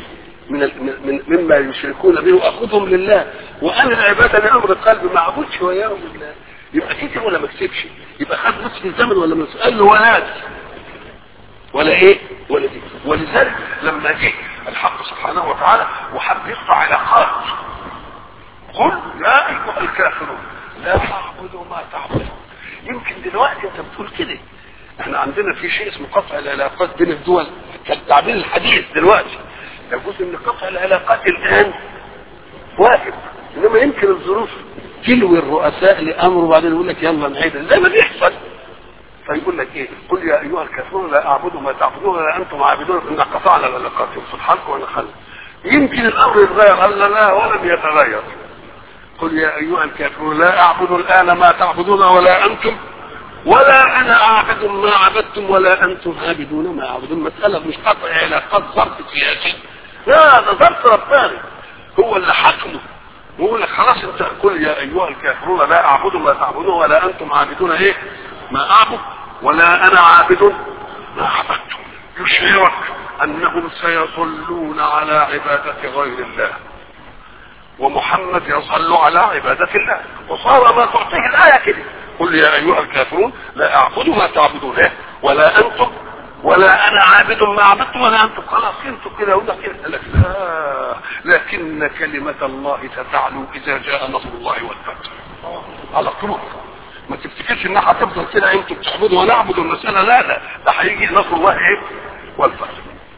Speaker 1: من ال- من من- مما يشركون به واخذهم لله وانا العباده لامر قلبي ما اعبدش وياهم لله يبقى كتب ولا ما كتبش يبقى خد نصف الزمن ولا ما قال له ولا ولا ايه ولا دي ولذلك لما جه الحق سبحانه وتعالى وحب يقطع علاقات قل يا ايها الكافرون لا تعبدوا ما تعبدون يمكن دلوقتي انت بتقول كده احنا عندنا في شيء اسمه قطع العلاقات بين الدول كالتعبير الحديث دلوقتي يجوز ان قطع العلاقات الان واجب انما يمكن الظروف تلوي الرؤساء لامر وبعدين يقول لك يلا نعيد زي ما بيحصل فيقول لك ايه قل يا ايها الكافرون لا اعبد ما تعبدون ولا انتم عابدون ان قطعنا العلاقات يقصد حلق ولا خلق يمكن الامر يتغير قال لا, لا ولم يتغير قل يا ايها الكافرون لا اعبد الان ما تعبدون ولا انتم ولا انا اعبد ما عبدتم ولا انتم عابدون ما اعبد المساله مش قطع علاقات ظرف سياسي لا ده ظرف رباني هو اللي حكمه ويقول لك خلاص انت قل يا ايها الكافرون لا اعبد ما تعبدون ولا انتم عابدون ايه ما اعبد ولا انا عابد ما عبدتم يشعرك انهم سيصلون على عباده غير الله ومحمد يصل على عبادة الله وصار ما تعطيه الآية كده قل يا أيها الكافرون لا أعبد ما تعبدون إيه؟ ولا أنتم ولا أنا عابد ما عبدتم ولا أنتم خلاص انتم كده وده كده قال لك لا لكن كلمة الله ستعلو إذا جاء نصر الله والفتح على طول ما تفتكرش انها هتفضل كده انتم بتعبدوا وانا اعبد المسألة لا لا ده هيجي نصر الله ايه والفتح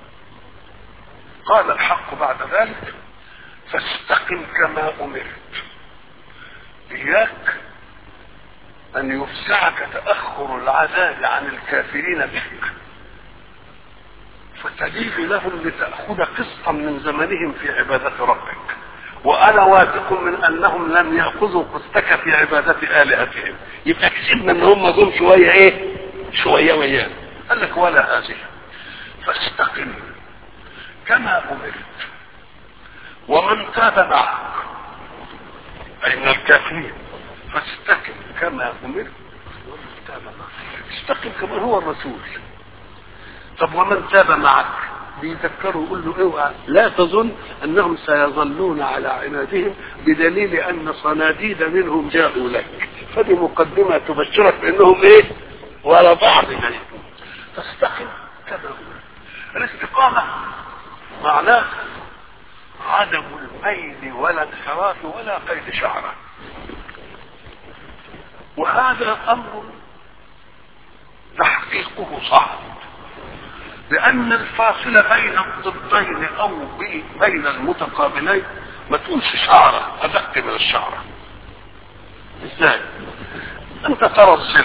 Speaker 1: قال الحق بعد ذلك فاستقم كما امرت اياك ان يفزعك تاخر العذاب عن الكافرين بك فتليق لهم لتاخذ قسطا من زمنهم في عباده ربك وانا واثق من انهم لم ياخذوا قسطك في عباده الهتهم يبقى كسبنا ان هم جم شويه ايه شويه ويانا قال لك ولا هذه فاستقم كما امرت ومن تاب معك أي من الكافرين فاستقم كما أمرت ومن تاب معك استقم كما هو الرسول طب ومن تاب معك بيذكروا يقول له اوعى لا تظن انهم سيظلون على عنادهم بدليل ان صناديد منهم جاءوا لك فدي مقدمه تبشرك بانهم ايه ولا بعض يعني فاستقم كما امرت الاستقامه معناه عدم الميل ولا انحراف ولا قيد شعره وهذا امر تحقيقه صعب لان الفاصل بين الضدين او بين المتقابلين ما تقولش شعره ادق من الشعره ازاي انت ترى الظل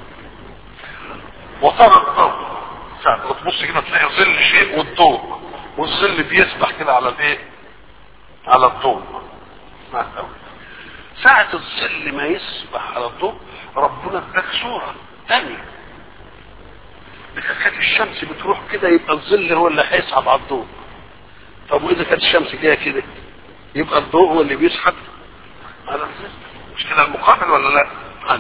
Speaker 1: وترى الضوء ساعة ما تبص كده تلاقي ظل شيء والضوء والظل بيسبح كده على الايه على الضوء ساعة الظل ما يسبح على الضوء ربنا اداك صورة تانية إذا كانت الشمس بتروح كده يبقى الظل هو اللي هيسحب على الضوء طب وإذا كانت الشمس جاية كده يبقى الضوء هو اللي بيسحب على الظل مش كده المقابل ولا لا؟ عنده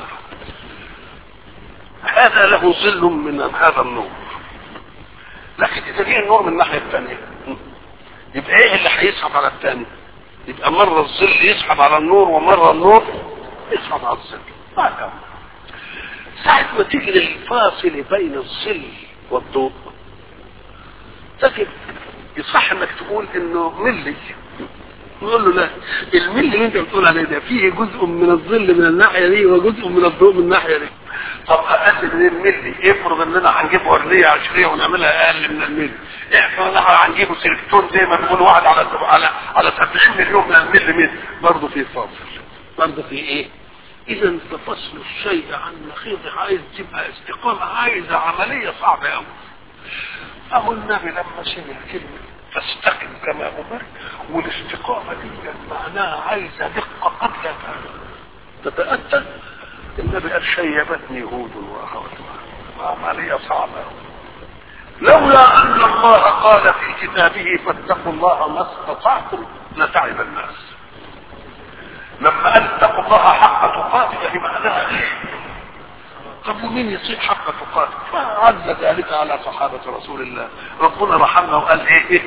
Speaker 1: هذا له ظل من هذا النور لكن اذا جه النور من الناحيه الثانيه يبقى ايه اللي هيسحب على الثاني يبقى مره الظل يسحب على النور ومره النور يسحب على الظل هكذا ساعة ما تيجي للفاصل بين الظل والضوء تجد يصح انك تقول انه ملي نقول له لا الملي اللي انت بتقول عليه ده فيه جزء من الظل من الناحيه دي وجزء من الضوء من الناحيه دي طب اقل من الملي افرض اننا هنجيب ورنيه عشريه ونعملها اقل من الملي افرض ان هنجيبه سلكتون زي ما بيقول واحد على على على 30 مليون من الملي متر برضه في فاصل برضه في ايه؟ اذا تفصل الشيء عن نخيضه عايز تبقى استقامه عايزه عمليه صعبه قوي اهو النبي لما سمع كلمه فاستقم كما امرت والاستقامه دي معناها عايزه دقه قد لا تتاتى النبي قال شيبتني هود واخواتها عمليه صعبه لولا ان الله قال في كتابه فاتقوا الله ما استطعتم لتعب الناس لما قال اتقوا الله حق تقاته يعني معناها ايه طب ومين يصيب حق تقاته فعز ذلك على صحابة رسول الله ربنا رحمنا وقال ايه, إيه؟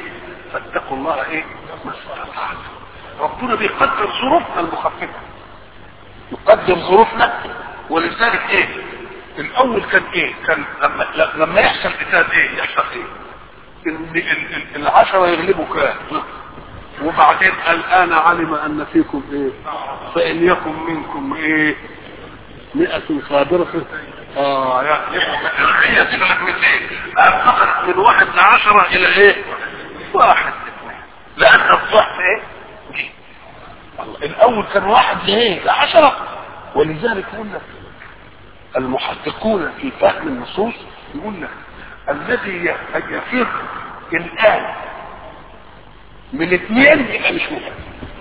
Speaker 1: فاتقوا الله ايه ما استطعتم ربنا بيقدر ظروفنا المخففه يقدر ظروفنا ولذلك ايه الاول كان ايه كان لما لما يحصل قتال ايه يحصل ايه ان ال- ال- العشرة يغلبوا كام وبعدين الان علم ان فيكم ايه فان يكن منكم ايه مئة صابرة اه يعني هي تغلب من ايه انتقلت من واحد لعشرة الى ايه واحد لاثنين لان الضعف ايه جه الله الاول كان واحد لايه لعشرة ولذلك يقول لك المحققون في فهم النصوص يقول لك الذي يفر الان من اثنين يبقى مش مؤمن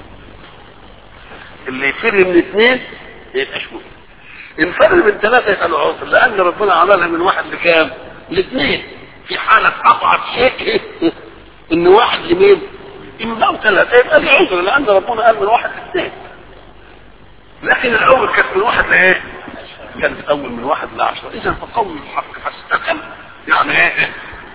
Speaker 1: اللي يفر من اثنين يبقى مش مؤمن الفرق من ثلاثة يبقى له عذر لأن ربنا عملها من واحد لكام؟ لاثنين في حالة أضعف شيء إن واحد لمين؟ إن لو ثلاثة يبقى له عذر لأن ربنا قال من واحد لاثنين لكن الأول كانت من واحد لإيه؟ كانت الأول من واحد لعشرة إذا فقول الحق فاستقم يعني إيه؟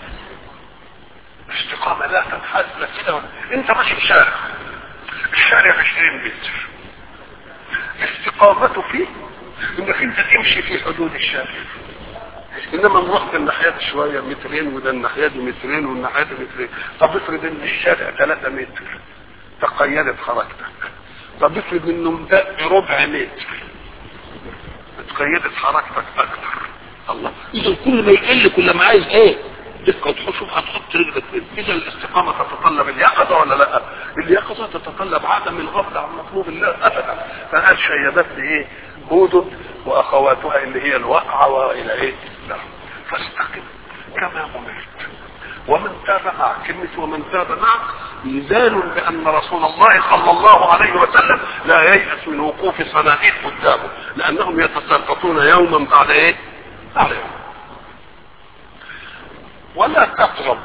Speaker 1: استقامة لا تنحاز لا كده ولا- أنت ماشي في الشارع الشارع 20 متر استقامته فيه انك انت تمشي في حدود الشارع انما ان رحت الناحيه دي شويه مترين وده الناحيه دي مترين والناحيه دي مترين طب افرض ان الشارع 3 متر تقيدت حركتك طب افرض انه مدق ربع متر اتقيدت حركتك اكتر الله اذا كل ما يقل كل ما عايز ايه دقة تشوف هتحط رجلك فين اذا الاستقامة تتطلب اليقظة ولا لا اليقظة تتطلب عدم الغفلة عن مطلوب الله ابدا فقال شيبتني ايه هود واخواتها اللي هي الوقعة والى ايه لا فاستقم كما امرت ومن تاب معك كلمة ومن تاب معك ميزان بأن رسول الله صلى الله عليه وسلم لا ييأس من وقوف صناديق قدامه لأنهم يتساقطون يوما بعد إيه؟ بعد يوم ولا تقرب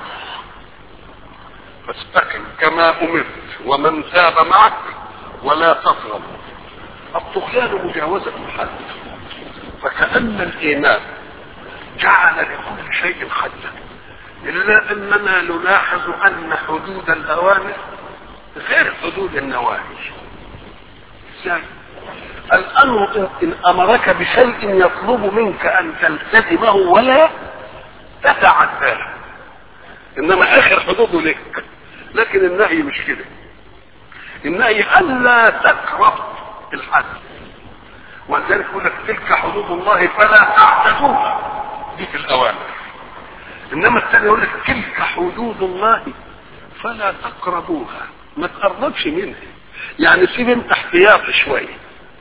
Speaker 1: فاستقم كما أمرت ومن تاب معك ولا تقرب الطغيان مجاوزة الحد فكأن الإيمان جعل لكل شيء حدا إلا أننا نلاحظ أن حدود الأوامر غير حدود النواهي ازاي؟ الأمر إن أمرك بشيء يطلب منك أن تلتزمه ولا تتعداه إنما آخر حدوده لك لكن النهي مش كده النهي ألا تقرب الحد ولذلك يقول لك تلك حدود الله فلا تعتدوها دي في الأوامر انما الثاني يقول لك تلك حدود الله فلا تقربوها ما تقربش منها يعني سيب انت احتياط شويه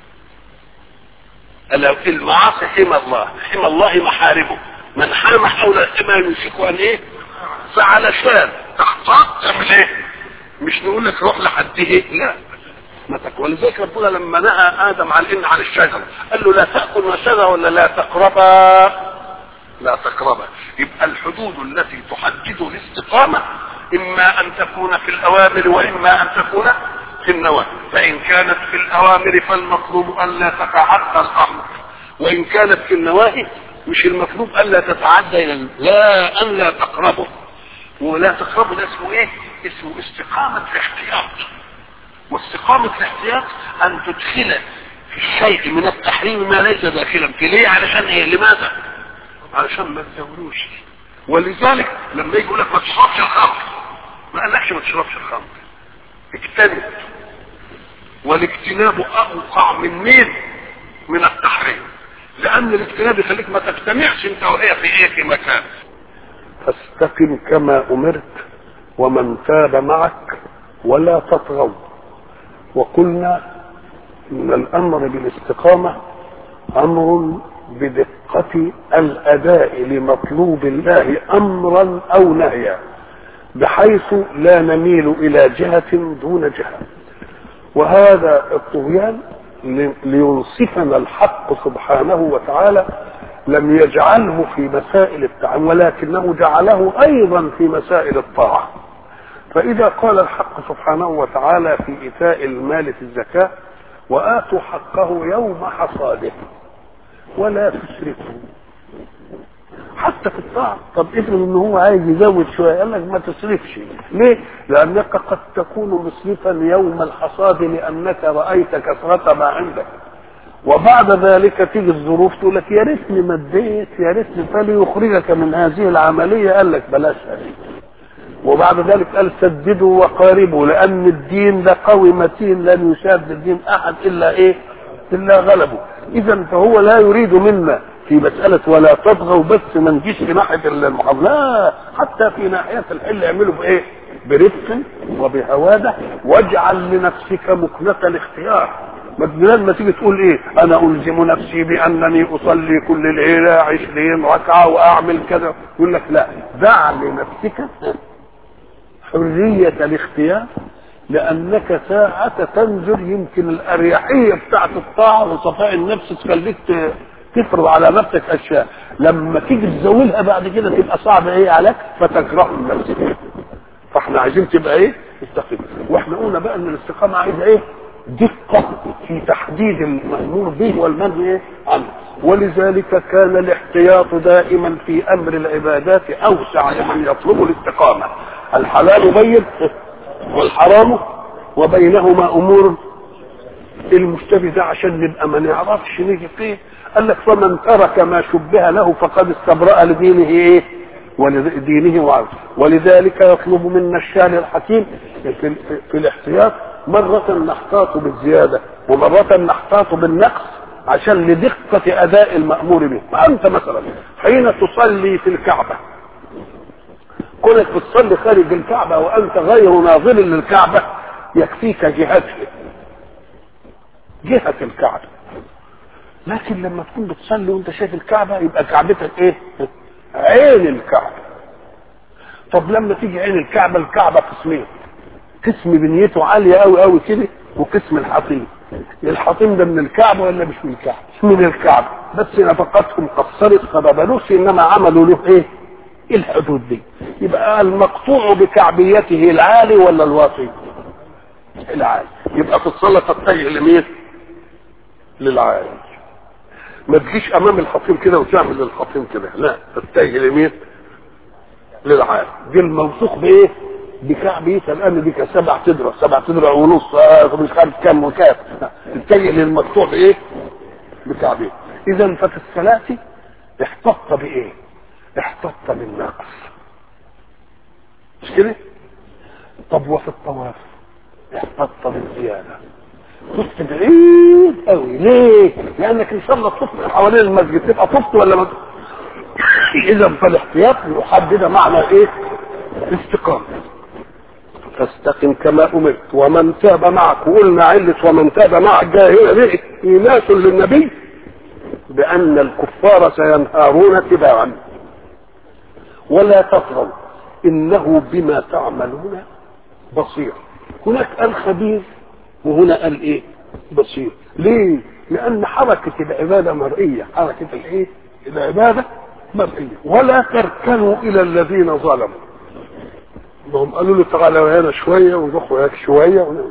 Speaker 1: ألا في المعاصي حمى الله حمى الله محارمه من حام حول الحمى يمسك ان ايه فعلشان تخطأ تعمل ايه مش نقول لك روح لحد ايه لا ما تك... ولذلك ربنا لما نهى ادم عن ان عن الشجره قال له لا تاكل من الشجره ولا لا تقربا لا تقربا يبقى الحدود التي تحدد الاستقامة إما أن تكون في الأوامر وإما أن تكون في النواهي فإن كانت في الأوامر فالمطلوب أن لا تتعدى الأمر وإن كانت في النواهي مش المطلوب أن لا تتعدى إلى ال- لا أن لا تقربه ولا تقربه ده اسمه إيه؟ اسمه استقامة الاحتياط واستقامة الاحتياط أن تدخل في الشيء من التحريم ما ليس داخلا فيه ليه علشان إيه؟ لماذا؟ علشان ما تزودوش ولذلك لما يجي يقول لك ما تشربش الخمر ما قالكش ما تشربش الخمر اجتنب والاجتناب اوقع من مين من التحريم لان الاجتناب يخليك ما تجتمعش انت وهي في ايه في مكان فاستقم كما امرت ومن تاب معك ولا تطغوا وقلنا ان الامر بالاستقامه امر بدقة الأداء لمطلوب الله أمرا أو نهيا بحيث لا نميل إلى جهة دون جهة وهذا الطغيان لي- لينصفنا الحق سبحانه وتعالى لم يجعله في مسائل التعامل ولكنه جعله أيضا في مسائل الطاعة فإذا قال الحق سبحانه وتعالى في إيتاء المال في الزكاة وآتوا حقه يوم حصاده ولا تسرفوا حتى في الطاعه طب افرض ان هو عايز يزود شويه قال لك ما تصرفش ليه؟ لانك قد تكون مسرفا يوم الحصاد لانك رايت كثره ما عندك وبعد ذلك تيجي الظروف تقول لك يا ريتني مديت يا ريتني فليخرجك من هذه العمليه قال لك بلاش هذه وبعد ذلك قال سددوا وقاربوا لان الدين ده قوي متين لن يشاد الدين احد الا ايه؟ الا غلبه اذا فهو لا يريد منا في مسألة ولا تطغوا بس ما نجيش في ناحية المحافظة لا حتى في ناحية الحل يعملوا بإيه؟ برفق وبهوادة واجعل لنفسك مكنة الاختيار ما ما تيجي تقول ايه انا الزم نفسي بانني اصلي كل ليله عشرين ركعه واعمل كذا يقول لك لا دع لنفسك حريه الاختيار لانك ساعة تنزل يمكن الاريحيه بتاعت الطاعه وصفاء النفس تخليك تفرض على نفسك اشياء لما تيجي تزودها بعد كده تبقى صعبه ايه عليك فتكره نفسك فاحنا عايزين تبقى ايه مستقيم واحنا قلنا بقى ان الاستقامه عايزه ايه دقة في تحديد المأمور به والمنهي إيه؟ عنه ولذلك كان الاحتياط دائما في أمر العبادات أوسع لمن يطلب الاستقامة الحلال بين والحرام وبينهما أمور المشتبه ده عشان نبقى ما نعرفش نيجي فيه قال لك فمن ترك ما شبه له فقد استبرأ لدينه ايه ولدينه وعرضه ولذلك يطلب منا الشارع الحكيم في, في, في الاحتياط مرة نحتاط بالزيادة ومرة نحتاط بالنقص عشان لدقة أداء المأمور به فأنت مثلا حين تصلي في الكعبة كونك بتصلي خارج الكعبة وأنت غير ناظر للكعبة يكفيك جهتها جهة الكعبة لكن لما تكون بتصلي وانت شايف الكعبة يبقى كعبتك ايه عين الكعبة طب لما تيجي عين الكعبة الكعبة قسمين قسم بنيته عالية قوي قوي كده وقسم الحطيم الحطيم ده من الكعبة ولا مش من الكعبة من الكعبة بس نفقتهم قصرت فما بنوش انما عملوا له ايه الحدود دي يبقى المقطوع بكعبيته العالي ولا الواطي العالي يبقى في الصلاة تتجه لمين للعالي ما تجيش امام الحطيم كده وتعمل للحطيم كده لا تتجه لمين للعالي دي الموثوق بايه بكعبيتها الان دي سبع تدرع سبع تدرع ونص آه مش عارف كام وكام تتجه للمقطوع بايه بكعبيته اذا ففي الصلاه احتط بايه احتط بالنقص مش كده طب وفي الطواف احتط بالزياده طفت بعيد قوي ليه لانك ان شاء الله تطفت حوالين المسجد تبقى طفت ولا ما اذا فالاحتياط يحدد معنى ايه استقامه فاستقم كما امرت ومن تاب معك وقلنا عله ومن تاب معك جاء هنا به ايناس للنبي بان الكفار سينهارون تباعا ولا تطغوا انه بما تعملون بصير هناك قال خبير وهنا قال ايه بصير ليه لان حركه العباده مرئيه حركه الايه العباده مرئيه ولا تركنوا الى الذين ظلموا هم قالوا له تعالى هنا شويه ونروح هناك شويه ونعمل.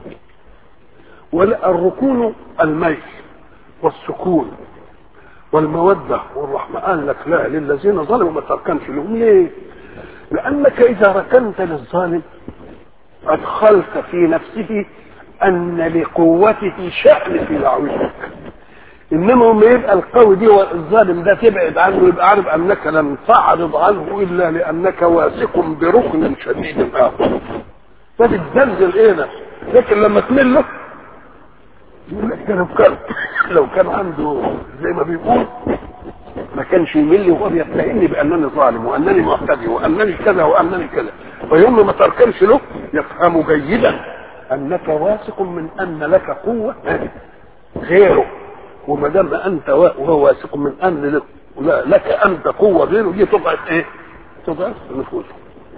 Speaker 1: ولا الركون الميل والسكون والمودة والرحمة قال لك لا للذين ظلموا ما تركنش لهم ليه؟ لأنك إذا ركنت للظالم أدخلت في نفسه أن لقوته شأن في دعوتك إنما لما يبقى القوي دي والظالم ده تبعد عنه يبقى عارف أنك لن تعرض عنه إلا لأنك واثق بركن شديد آخر فتتزلزل إيه ده؟ لكن لما تمل له يقول لك ده لو كان لو كان عنده زي ما بيقول ما كانش يمل وهو بيتهمني بانني ظالم وانني معتدي وانني كذا وانني كذا فيوم ما تركنش له يفهم جيدا انك واثق من ان لك قوه غيره وما دام انت وهو واثق من ان لك انت قوه غيره دي تضعف ايه؟ تضعف نفوسه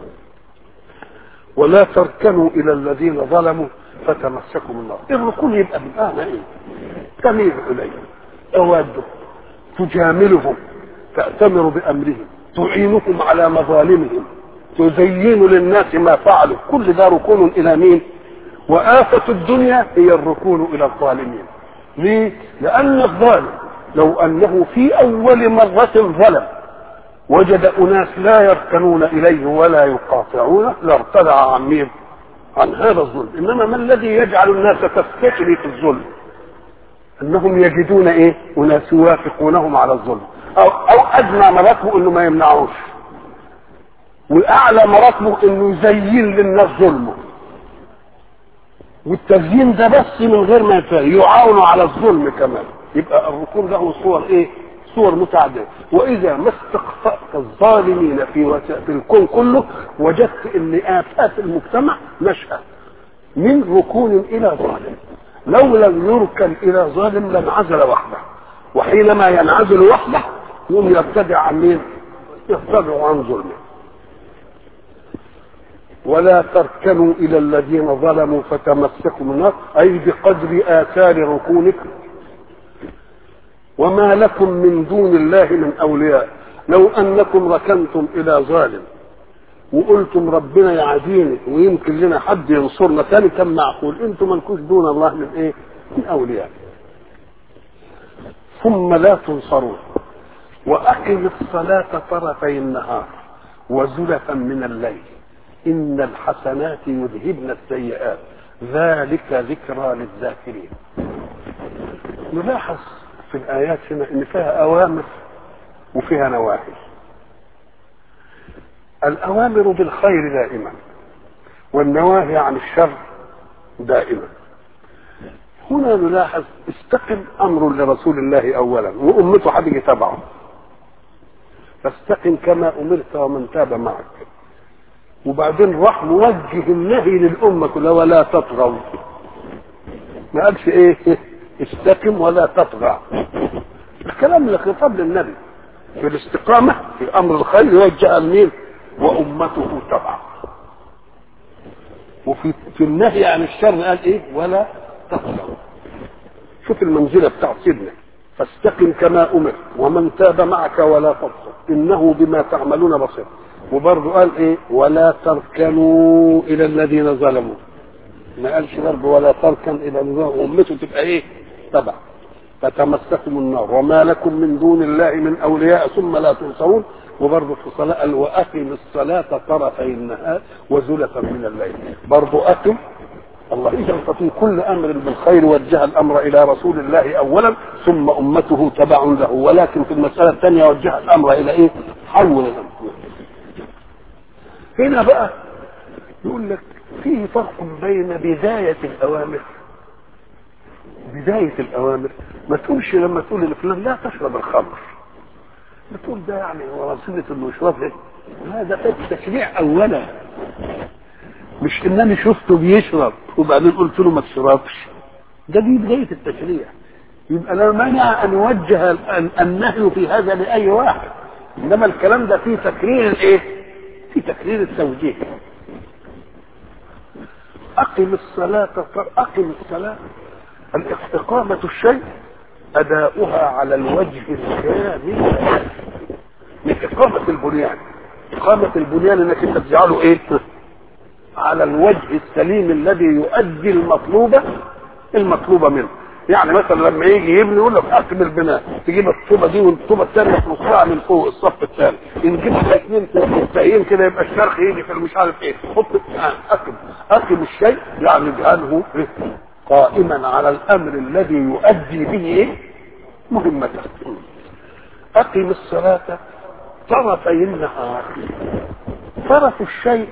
Speaker 1: ولا تركنوا الى الذين ظلموا فتمسكوا بالنار الركون يبقى بمعنى ايه تميل اليه تواده تجاملهم تأتمر بأمرهم تعينهم على مظالمهم تزين للناس ما فعلوا كل ده ركون إلى مين وآفة الدنيا هي الركون إلى الظالمين ليه؟ لأن الظالم لو أنه في أول مرة ظلم وجد اناس لا يركنون اليه ولا يقاطعونه لارتدع عن مين؟ عن هذا الظلم انما ما الذي يجعل الناس تفتكر في الظلم انهم يجدون ايه اناس يوافقونهم على الظلم او او ادنى مراتبه انه ما يمنعوش واعلى مراتبه انه يزين للناس ظلمه والتزيين ده بس من غير ما يفعل يعاونوا على الظلم كمان يبقى الركون له صور ايه صور متعدده واذا ما استقطعت الظالمين في وس- في الكون كله وجدت ان افات المجتمع نشأت من ركون الى ظالم لو لم يركن الى ظالم لانعزل وحده وحينما ينعزل وحده يوم يرتدع عن مين؟ يرتدع عن ظلمه ولا تركنوا الى الذين ظلموا فتمسكوا النار اي بقدر اثار ركونكم وما لكم من دون الله من اولياء لو انكم ركنتم الى ظالم وقلتم ربنا يعاديني ويمكن لنا حد ينصرنا تاني كان معقول انتم مالكوش دون الله من ايه؟ من اولياء ثم لا تنصرون واقم الصلاه طرفي النهار وزلفا من الليل ان الحسنات يذهبن السيئات ذلك ذكرى للذاكرين نلاحظ في الايات هنا ان فيها اوامر وفيها نواهي الاوامر بالخير دائما والنواهي عن الشر دائما هنا نلاحظ استقم امر لرسول الله اولا وامته هتيجي تبعه فاستقم كما امرت ومن تاب معك وبعدين راح موجه النهي للامه كلها ولا تطغوا ما قالش ايه استقم ولا تطغى الكلام اللي خطاب للنبي في الاستقامه في امر الخير يوجه لمين وامته تبعه وفي في النهي عن الشر قال ايه ولا تطغوا شوف المنزله بتاع سيدنا فاستقم كما امر ومن تاب معك ولا تبصر انه بما تعملون بصير وبرضه قال ايه ولا تركنوا الى الذين ظلموا ما قالش برضه ولا تركن الى النظام امته تبقى ايه تبع فتمسكم النار وما لكم من دون الله من اولياء ثم لا تنصرون وبرضه في صلاة قال واقم الصلاة طرفي النهار وزلفا من الليل برضه اقم الله اذا ففي كل امر بالخير وجه الامر الى رسول الله اولا ثم امته تبع له ولكن في المساله الثانيه وجه الامر الى ايه؟ حول الامر هنا بقى يقول لك فيه فرق بين بدايه الاوامر بدايه الاوامر ما تقولش لما تقول لفلان لا تشرب الخمر بتقول ده يعني هو وسيله انه يشربها هذا في التشريع اولا مش انني شفته بيشرب وبعدين قلت له ما تشربش ده دي بدايه التشريع يبقى لا مانع ان يوجه ال- النهي في هذا لاي واحد انما الكلام ده فيه تكرير الايه؟ في تكرير التوجيه اقم الصلاه اقم الصلاه الاقامه الشيء اداؤها على الوجه الكامل من اقامه البنيان اقامه البنيان انك انت تجعله ايه؟ على الوجه السليم الذي يؤدي المطلوبة المطلوبة منه يعني مثلا لما يجي يبني يقول لك اقم البناء تجيب الطوبه دي والطوبه الثانيه في نصها من فوق الصف الثاني نجيب الاثنين متفقين كده يبقى الشرخ يجي في مش عارف ايه حط اقم اقم الشيء يعني اجعله قائما على الامر الذي يؤدي به ايه مهمته اقم الصلاه طرفي النهار طرف الشيء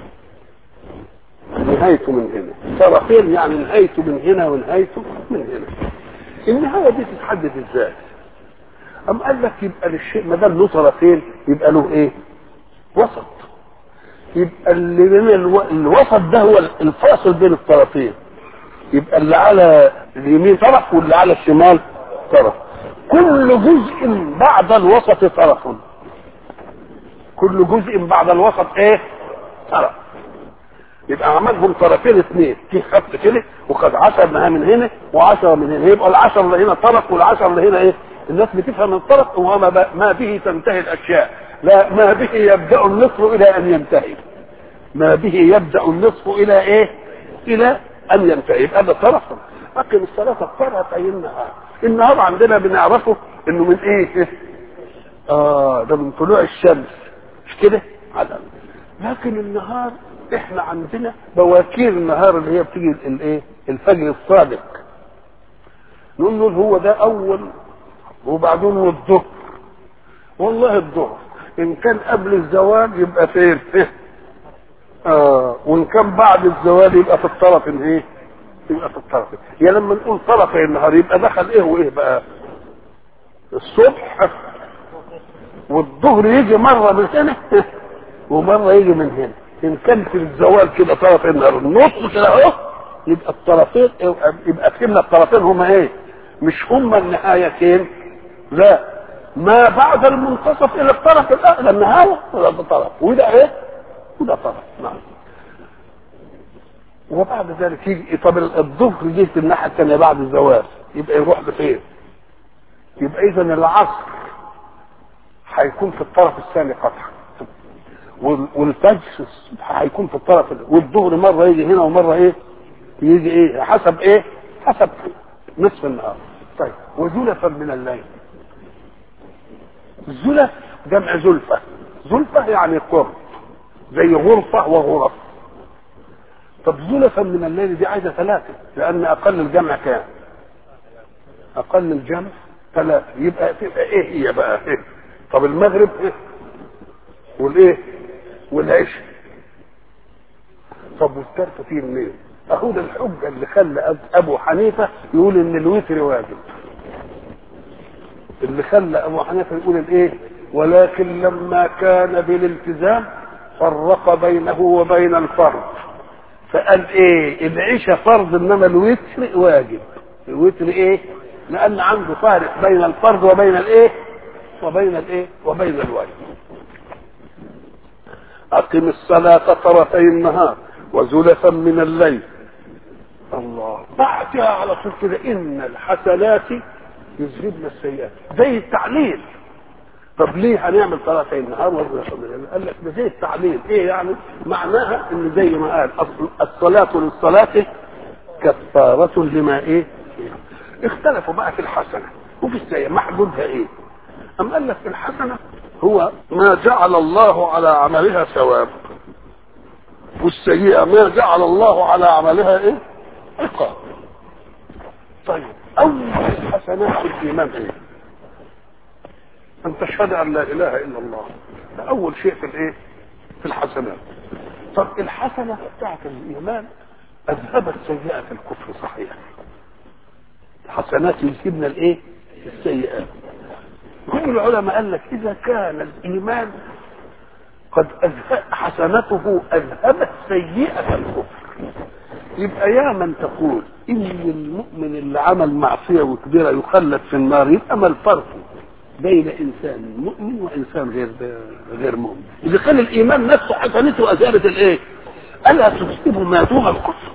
Speaker 1: نهايته من هنا طرفين يعني نهايته من هنا ونهايته من هنا النهايه دي تتحدد ازاي أم قال لك يبقى للشيء ما دام له طرفين يبقى له ايه وسط يبقى اللي بين الو... الوسط ده هو الفاصل بين الطرفين يبقى اللي على اليمين طرف واللي على الشمال طرف كل جزء بعد الوسط طرف كل جزء بعد الوسط ايه طرف يبقى عملهم طرفين اثنين في خط كده وخد 10 منها من هنا و10 من هنا يبقى ال10 اللي هنا طرف وال10 اللي هنا ايه الناس بتفهم الطرف وما ب... ما به تنتهي الاشياء لا ما به يبدا النصف الى ان ينتهي ما به يبدا النصف الى ايه الى ان ينتهي يبقى ده طرف اقم الصلاه طرفي النهار النهار عندنا بنعرفه انه من ايه اه ده من طلوع الشمس مش كده على لكن النهار احنا عندنا بواكير النهار اللي هي بتيجي الايه الفجر الصادق نقول له هو ده اول وبعدين الظهر والله الظهر ان كان قبل الزوال يبقى فين اه وان كان بعد الزوال يبقى في الطرف ايه يبقى في الطرف يا لما نقول طرفي النهار يبقى دخل ايه وايه بقى الصبح والظهر يجي مره من هنا ومره يجي من هنا ان كان في الزوال كده طرف النهار النص كده اهو يبقى الطرفين يبقى فهمنا الطرفين هما ايه مش هما النهايتين لا ما بعد المنتصف الى الطرف الاعلى النهايه ولا ده طرف وده ايه وده طرف نعم وبعد ذلك يجي طب الظهر جه في الناحيه الثانيه بعد الزوال يبقى يروح لفين؟ يبقى اذا العصر هيكون في الطرف الثاني قطعا والفجر الصبح هيكون في الطرف والظهر مره يجي هنا ومره ايه؟ يجي ايه؟ حسب ايه؟ حسب نصف النهار طيب وزلفا من الليل زلف جمع زلفة زلفة يعني قرب زي غرفة وغرف طب زلفا من الليل دي عايزة ثلاثة لأن أقل الجمع كام؟ أقل الجمع ثلاثة يبقى تبقى إيه هي بقى؟ إيه؟ طب المغرب إيه؟ والإيه؟ والعشاء طب والثالثة فيه منين؟ أهو ده الحجة اللي خلى أبو حنيفة يقول إن الوتر واجب اللي خلى ابو حنيفه يقول الايه ولكن لما كان بالالتزام فرق بينه وبين الفرض فقال ايه العشاء فرض انما الوتر واجب الوتر ايه لان عنده فارق بين الفرض وبين الايه وبين الايه وبين الواجب اقم الصلاه طرفي النهار وزلفا من الليل الله بعدها على طول كده ان الحسنات يذهبن السيئات زي التعليل طب ليه هنعمل طرفي النهار وزلفا من الليل قال لك ده زي التعليل ايه يعني معناها ان زي ما قال الصلاه للصلاه كفاره لما ايه اختلفوا بقى في الحسنه وفي السيئه محدودها ايه أم قال لك الحسنة هو ما جعل الله على عملها ثواب والسيئة ما جعل الله على عملها ايه عقاب طيب أول الحسنات الإيمان ايه أن تشهد أن لا إله إلا الله ده أول شيء في الايه في الحسنات طب الحسنة بتاعت الإيمان أذهبت سيئة الكفر صحيح الحسنات يذهبن الايه السيئات كل العلماء قال لك اذا كان الايمان قد أذهب حسنته اذهبت سيئه الكفر يبقى يا من تقول ان المؤمن اللي عمل معصيه وكبيره يخلد في النار يبقى ما الفرق بين انسان مؤمن وانسان غير غير مؤمن اذا كان الايمان نفسه حسنته اذهبت الايه الا تذهب ما دون الكفر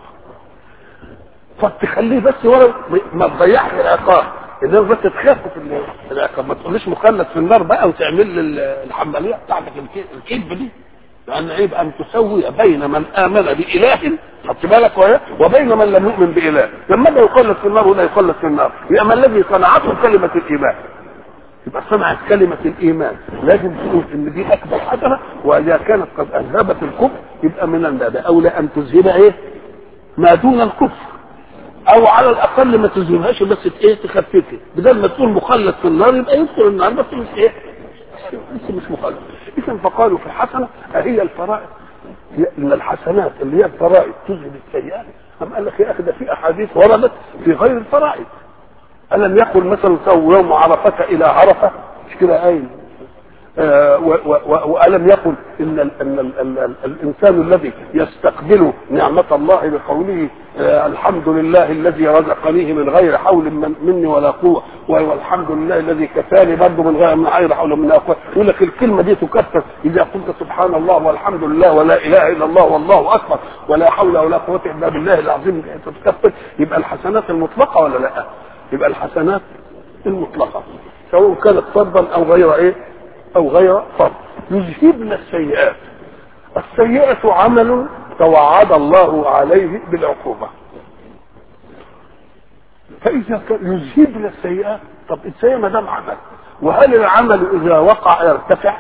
Speaker 1: طب تخليه بس ولو ما تضيعش العقاب انما بس تخفف العقاب ما تقوليش مخلد في النار بقى وتعمل لي الحماليه بتاعتك الكذب دي لان عيب ان تسوي بين من امن باله خدت بالك وهي وبين من لم يؤمن باله لما ده يخلد في النار ولا يخلد في النار يبقى ما الذي صنعته كلمه الايمان يبقى صنعت كلمة الإيمان لازم تقول إن دي أكبر حسنة وإذا كانت قد أذهبت الكفر يبقى من الباب أولى أن تذهب إيه؟ ما دون الكفر او على الاقل ما تزهمهاش بس ايه تخففها بدل ما تقول مخلد في النار يبقى يدخل النار بس مش ايه لسه مش مخلد اذا فقالوا في الحسنه اهي الفرائض ان الحسنات اللي هي الفرائض تذهب السيئات أم قال لك يا اخي ده في احاديث وردت في غير الفرائض الم يقل مثلا سووا يوم عرفه الى عرفه مش كده قايل آه والم يقل ان ال ان ال ال ال الانسان الذي يستقبل نعمه الله بقوله آه الحمد لله الذي رزقنيه من غير حول من مني ولا قوه والحمد لله الذي كفاني برضه من غير من غير حول مني قوه يقول لك الكلمه دي تكفر اذا قلت سبحان الله والحمد لله ولا اله الا الله والله اكبر ولا حول ولا قوه الا بالله العظيم تتكفر يبقى الحسنات المطلقه ولا لا؟ يبقى الحسنات المطلقه سواء كانت فرضا او غير ايه؟ او غير فرض يذهبن السيئات السيئة عمل توعد الله عليه بالعقوبة فإذا كان يذهبن السيئات طب السيئة ما دام عمل وهل العمل اذا وقع يرتفع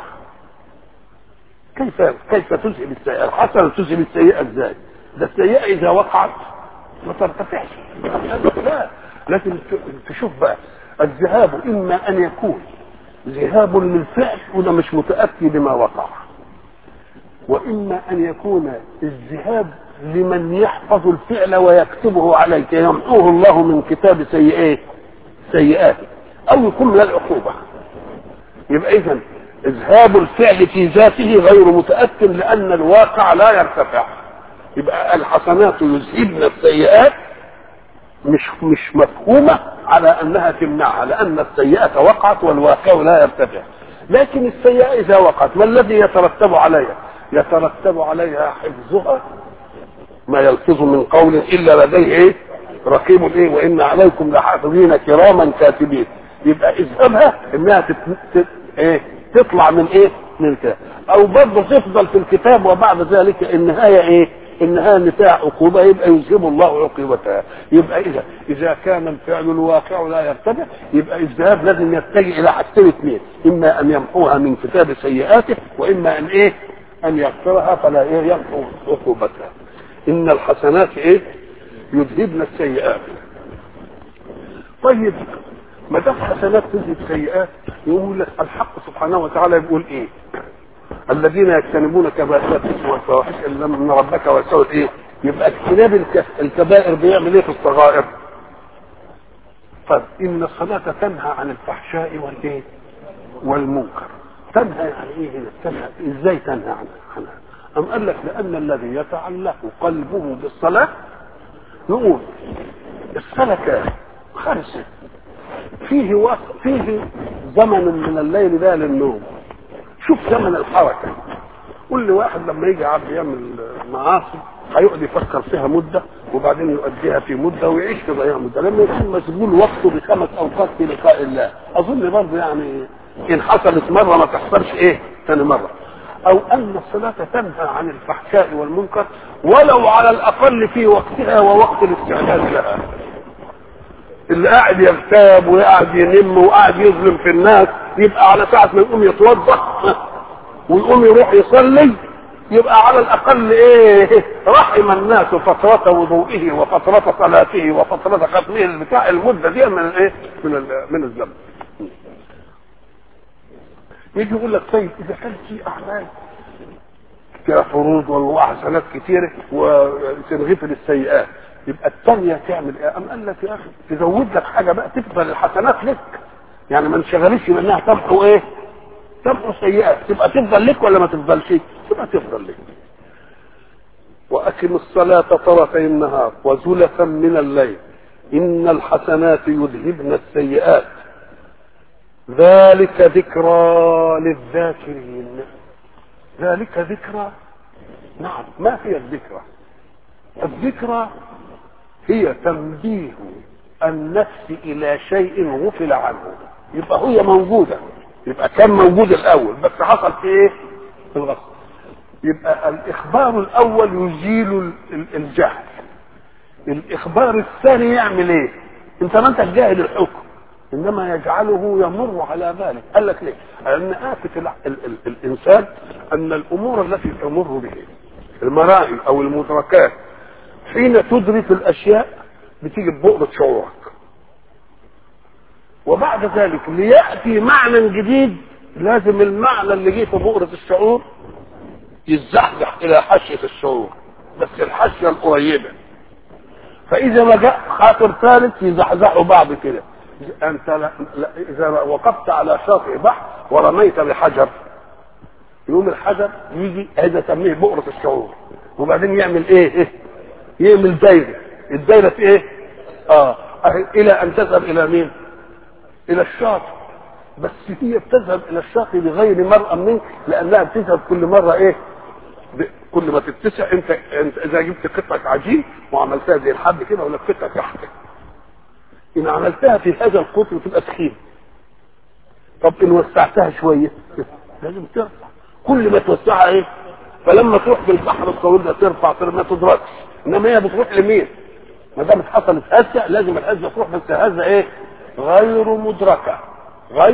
Speaker 1: كيف كيف تذهب السيئه الحسنه تذهب السيئه ازاي ده السيئه اذا وقعت ما ترتفعش لا لكن تشوف بقى الذهاب اما ان يكون ذهاب للفعل وده مش متاتي بما وقع واما ان يكون الذهاب لمن يحفظ الفعل ويكتبه عليك يمحوه الله من كتاب سيئات سيئاته او يكون من العقوبه يبقى اذا اذهاب الفعل في ذاته غير متأكد لان الواقع لا يرتفع يبقى الحسنات يذهبن السيئات مش مش مفهومة على انها تمنعها لان السيئة وقعت والواقع لا يرتفع لكن السيئة اذا وقعت ما الذي يترتب عليها يترتب عليها حفظها ما يلفظ من قول الا لديه ايه رقيب ايه وان عليكم لحافظين كراما كاتبين يبقى اذهبها انها تت... تت... ايه تطلع من ايه من الكتاب او برضه تفضل في الكتاب وبعد ذلك النهايه ايه النهايه نتاع عقوبه يبقى يذهب الله عقوبتها يبقى اذا اذا كان الفعل الواقع لا يرتفع يبقى الذهاب لازم يتجه الى حاجتين اثنين اما ان يمحوها من كتاب سيئاته واما ان ايه ان يغفرها فلا ايه يمحو عقوبتها ان الحسنات ايه يذهبن السيئات طيب ما دام حسنات تذهب سيئات يقول لك الحق سبحانه وتعالى بيقول ايه الذين يجتنبون كبائر الاثم والفواحش الا من ربك ويسوي ايه يبقى اجتناب الك- الكبائر بيعمل ايه في الصغائر طيب ان الصلاه تنهى عن الفحشاء والايه والمنكر تنهى عن ايه هنا تنهى ازاي تنهى عن عنها ام قال لك لان الذي يتعلق قلبه بالصلاه نقول الصلاه كام خمسه فيه وقت فيه زمن من الليل ده للنوم شوف زمن الحركه كل واحد لما يجي عبد يعمل معاصي هيقعد يفكر فيها مده وبعدين يؤديها في مده ويعيش في ضياع مده لما يكون مشغول وقته بخمس اوقات في لقاء الله اظن برضه يعني ان حصلت مره ما تحصلش ايه ثاني مره او ان الصلاه تنهى عن الفحشاء والمنكر ولو على الاقل في وقتها ووقت الاستعداد لها اللي قاعد يغتاب وقاعد ينم وقاعد يظلم في الناس يبقى على ساعة ما يقوم يتوضا ويقوم يروح يصلي يبقى على الأقل إيه رحم الناس فترة وضوئه وفترة صلاته وفترة ختمه بتاع المدة دي من الإيه من ال- من الذنب يجي يقول لك طيب إذا كان في أعمال فيها فروض وحسنات كتيرة وتنغفل السيئات يبقى الثانية تعمل ايه؟ أم قال لك يا أخي تزود لك حاجة بقى تفضل الحسنات لك يعني ما انشغلش منها تمحو ايه؟ تمحو سيئات تبقى تفضل لك ولا ما تفضلش؟ تبقى تفضل لك وأقم الصلاة طرفي النهار وزلفا من الليل إن الحسنات يذهبن السيئات ذلك ذكرى للذاكرين ذلك ذكرى نعم ما هي الذكرى الذكرى هي تنبيه النفس الى شيء غفل عنه يبقى هي موجوده يبقى كان موجود الاول بس حصل في ايه في الغصب يبقى الاخبار الاول يزيل ال- ال- الجهل الاخبار الثاني يعمل ايه انت ما انت جاهل الحكم انما يجعله يمر على ذلك قال لك ليه لان آفة ال ال ال الانسان ان الامور التي تمر به المرائي او المدركات حين تدرك الاشياء بتيجي ببؤرة شعورك وبعد ذلك لياتي معنى جديد لازم المعنى اللي جه في بؤرة الشعور يتزحزح الى حاشية الشعور بس الحاشية القريبة فاذا ما جاء خاطر ثالث يزحزحوا بعض كده انت لا لا اذا وقفت على شاطئ بحر ورميت بحجر يقوم الحجر يجي هذا تسميه بؤرة الشعور وبعدين يعمل ايه, إيه؟ يعمل دايرة الدايرة في ايه اه أهي الى ان تذهب الى مين الى الشاطئ بس هي بتذهب الى الشاطئ بغير مرأى منك لانها بتذهب كل مرة ايه ب- كل ما تتسع انت انت اذا جبت قطعة عجين وعملتها زي الحب كده ولا قطعة تحت ان عملتها في هذا القطر تبقى تخين طب ان وسعتها شوية لازم ترفع كل ما توسعها ايه فلما تروح بالبحر الطويل ده ترفع ترفع ما تدركش انما هي بتروح لمين ما دام حصلت هزه لازم الهزه تروح بس هزه ايه غير مدركه غير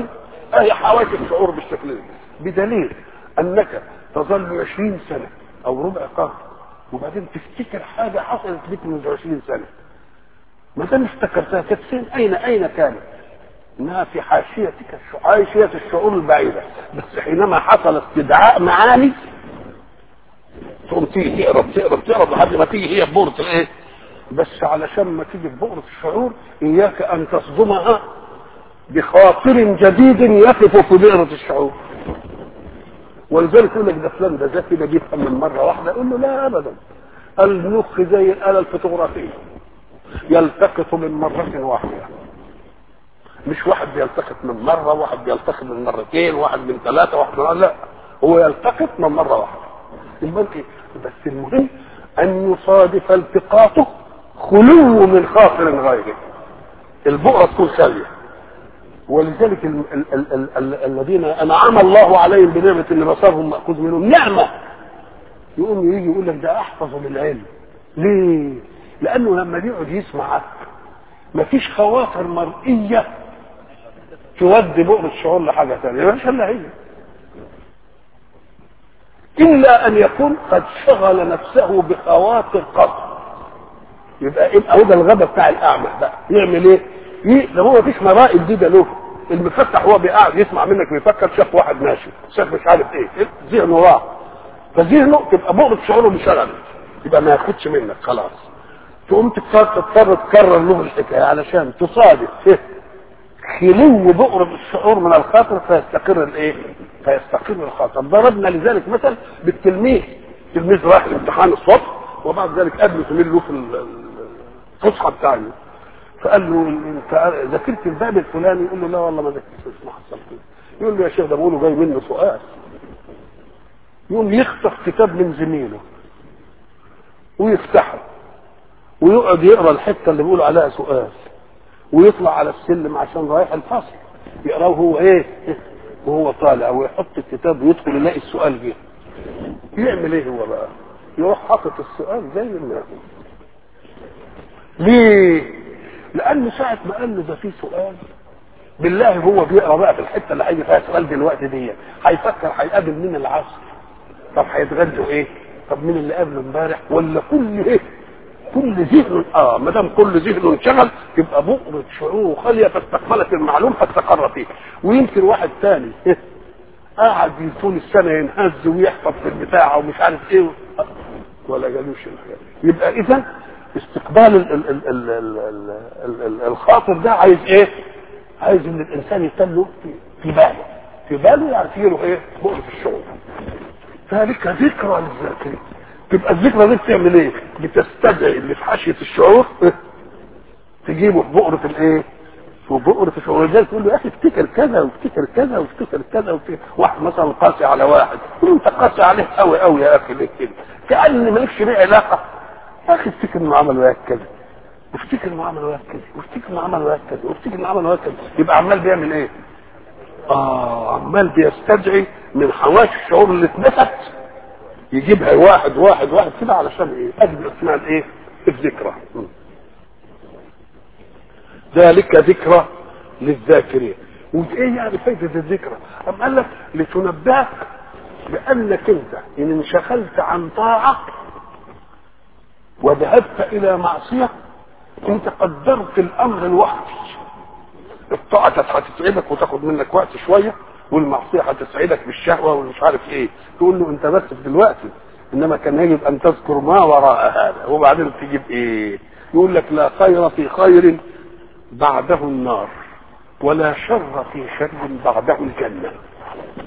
Speaker 1: اهي حواس الشعور بالشكل ده بدليل انك تظل 20 سنه او ربع قرن وبعدين تفتكر حاجه حصلت بك منذ 20 سنه ما دام افتكرتها كانت فين اين اين كانت؟ انها في حاشيتك الش- حاشيه الشعور البعيده بس حينما حصل استدعاء معاني تقوم تيجي تقرب تقرب تقرب لحد ما تيجي هي بورة الايه؟ بس علشان ما تيجي بؤرة الشعور اياك ان تصدمها بخاطر جديد يقف في بئرة الشعور ولذلك يقول لك ده فلان ده ذكي ده بيفهم من مره واحده يقول له لا ابدا المخ زي الاله الفوتوغرافيه يلتقط من مره واحده مش واحد بيلتقط من مره واحد بيلتقط من مرتين واحد من ثلاثه واحد من لا هو يلتقط من مره واحده يبقى ايه بس المهم ان يصادف التقاطه خلو من خاطر غيره البؤره تكون خاليه ولذلك ال ال ال ال ال الذين انعم الله عليهم بنعمه ان بصرهم ماخوذ منهم نعمه يقوم يجي يقول لك ده احفظ للعلم ليه؟ لانه لما يقعد يسمعك مفيش خواطر مرئيه تودي بؤر الشعور لحاجه ثانيه مش الا هي الا ان يكون قد شغل نفسه بخواطر قصر يبقى يبقى هو ده الغبا بتاع الاعمى بقى يعمل ايه؟ ي- ده هو مفيش مرائي جديده له المفتح هو بيقعد يسمع منك بيفكر شاف واحد ماشي شاف مش عارف ايه إيه؟ ذهنه راح فذهنه تبقى بؤرة شعوره انشغلت يبقى ما ياخدش منك خلاص تقوم تضطر تضطر تكرر له الحكايه علشان تصادف إيه؟ خلو بؤرة الشعور من الخاطر فيستقر الايه؟ فيستقر الخاطر ضربنا لذلك مثل بالتلميذ تلميذ راح الامتحان الصبح وبعد ذلك قابله زميل له في ال- الفسحه بتاعته فقال له انت ذاكرت الباب الفلاني يقول له لا والله ما ذاكرتش ما حصل كده يقول له يا شيخ ده بقوله جاي منه سؤال يقوم يخطف كتاب من زميله ويفتحه ويقعد يقرا الحته اللي بيقول عليها سؤال ويطلع على السلم عشان رايح الفصل يقراه هو ايه وهو طالع ويحط الكتاب ويدخل يلاقي السؤال جه يعمل ايه هو بقى يروح حاطط السؤال زي ما هو ليه لانه ساعه ما قال له ده في سؤال بالله هو بيقرا بقى في الحته اللي هيجي فيها سؤال دلوقتي دي هيفكر هيقابل مين العصر طب هيتغدوا ايه طب مين اللي قابله امبارح ولا كل ايه كل ذهن اه ما دام كل ذهن انشغل يبقى بؤرة شعور خالية فاستقبلت المعلوم فاستقر فيه ويمكن واحد ثاني قاعد طول السنة ينهز ويحفظ في البتاع ومش عارف ايه ولا جالوش الحاجات يبقى اذا استقبال ال ال ال ال ال ال ال الخاطر ده عايز ايه؟ عايز ان الانسان يتله في, في باله في باله يعني في له ايه؟ بؤرة الشعور ذلك ذكرى للذاكرين تبقى الذكرى دي بتعمل ايه؟ بتستدعي اللي في حاشيه الشعور تجيبه في بؤرة الايه؟ في بؤرة الشعور ولذلك تقول له يا اخي افتكر كذا وافتكر كذا وافتكر كذا وافتكر واحد مثلا قاسي على واحد تقول له انت قاسي عليه قوي قوي يا اخي ليه كده؟ كأن مالكش بيه علاقه يا اخي افتكر انه عمل وياك كذا وافتكر انه عمل وياك كذا وافتكر انه عمل وياك كذا وافتكر انه عمل وياك كذا يبقى عمال بيعمل ايه؟ اه عمال بيستدعي من حواش الشعور اللي اتنست يجيبها واحد واحد واحد كده علشان ايه؟ ادي اسمها الايه؟ الذكرى. م. ذلك ذكرى للذاكرين. وايه يعني فايده الذكرى؟ أم قال لك لتنبهك بانك انت ان انشغلت عن طاعه وذهبت الى معصيه انت قدرت الامر الوقتي. الطاعه كانت هتتعبك وتاخد منك وقت شويه والمعصيه هتسعدك بالشهوه والمش عارف ايه تقول له انت بس في دلوقتي انما كان يجب ان تذكر ما وراء هذا وبعدين تجيب ايه يقول لك لا خير في خير بعده النار ولا شر في شر بعده الجنه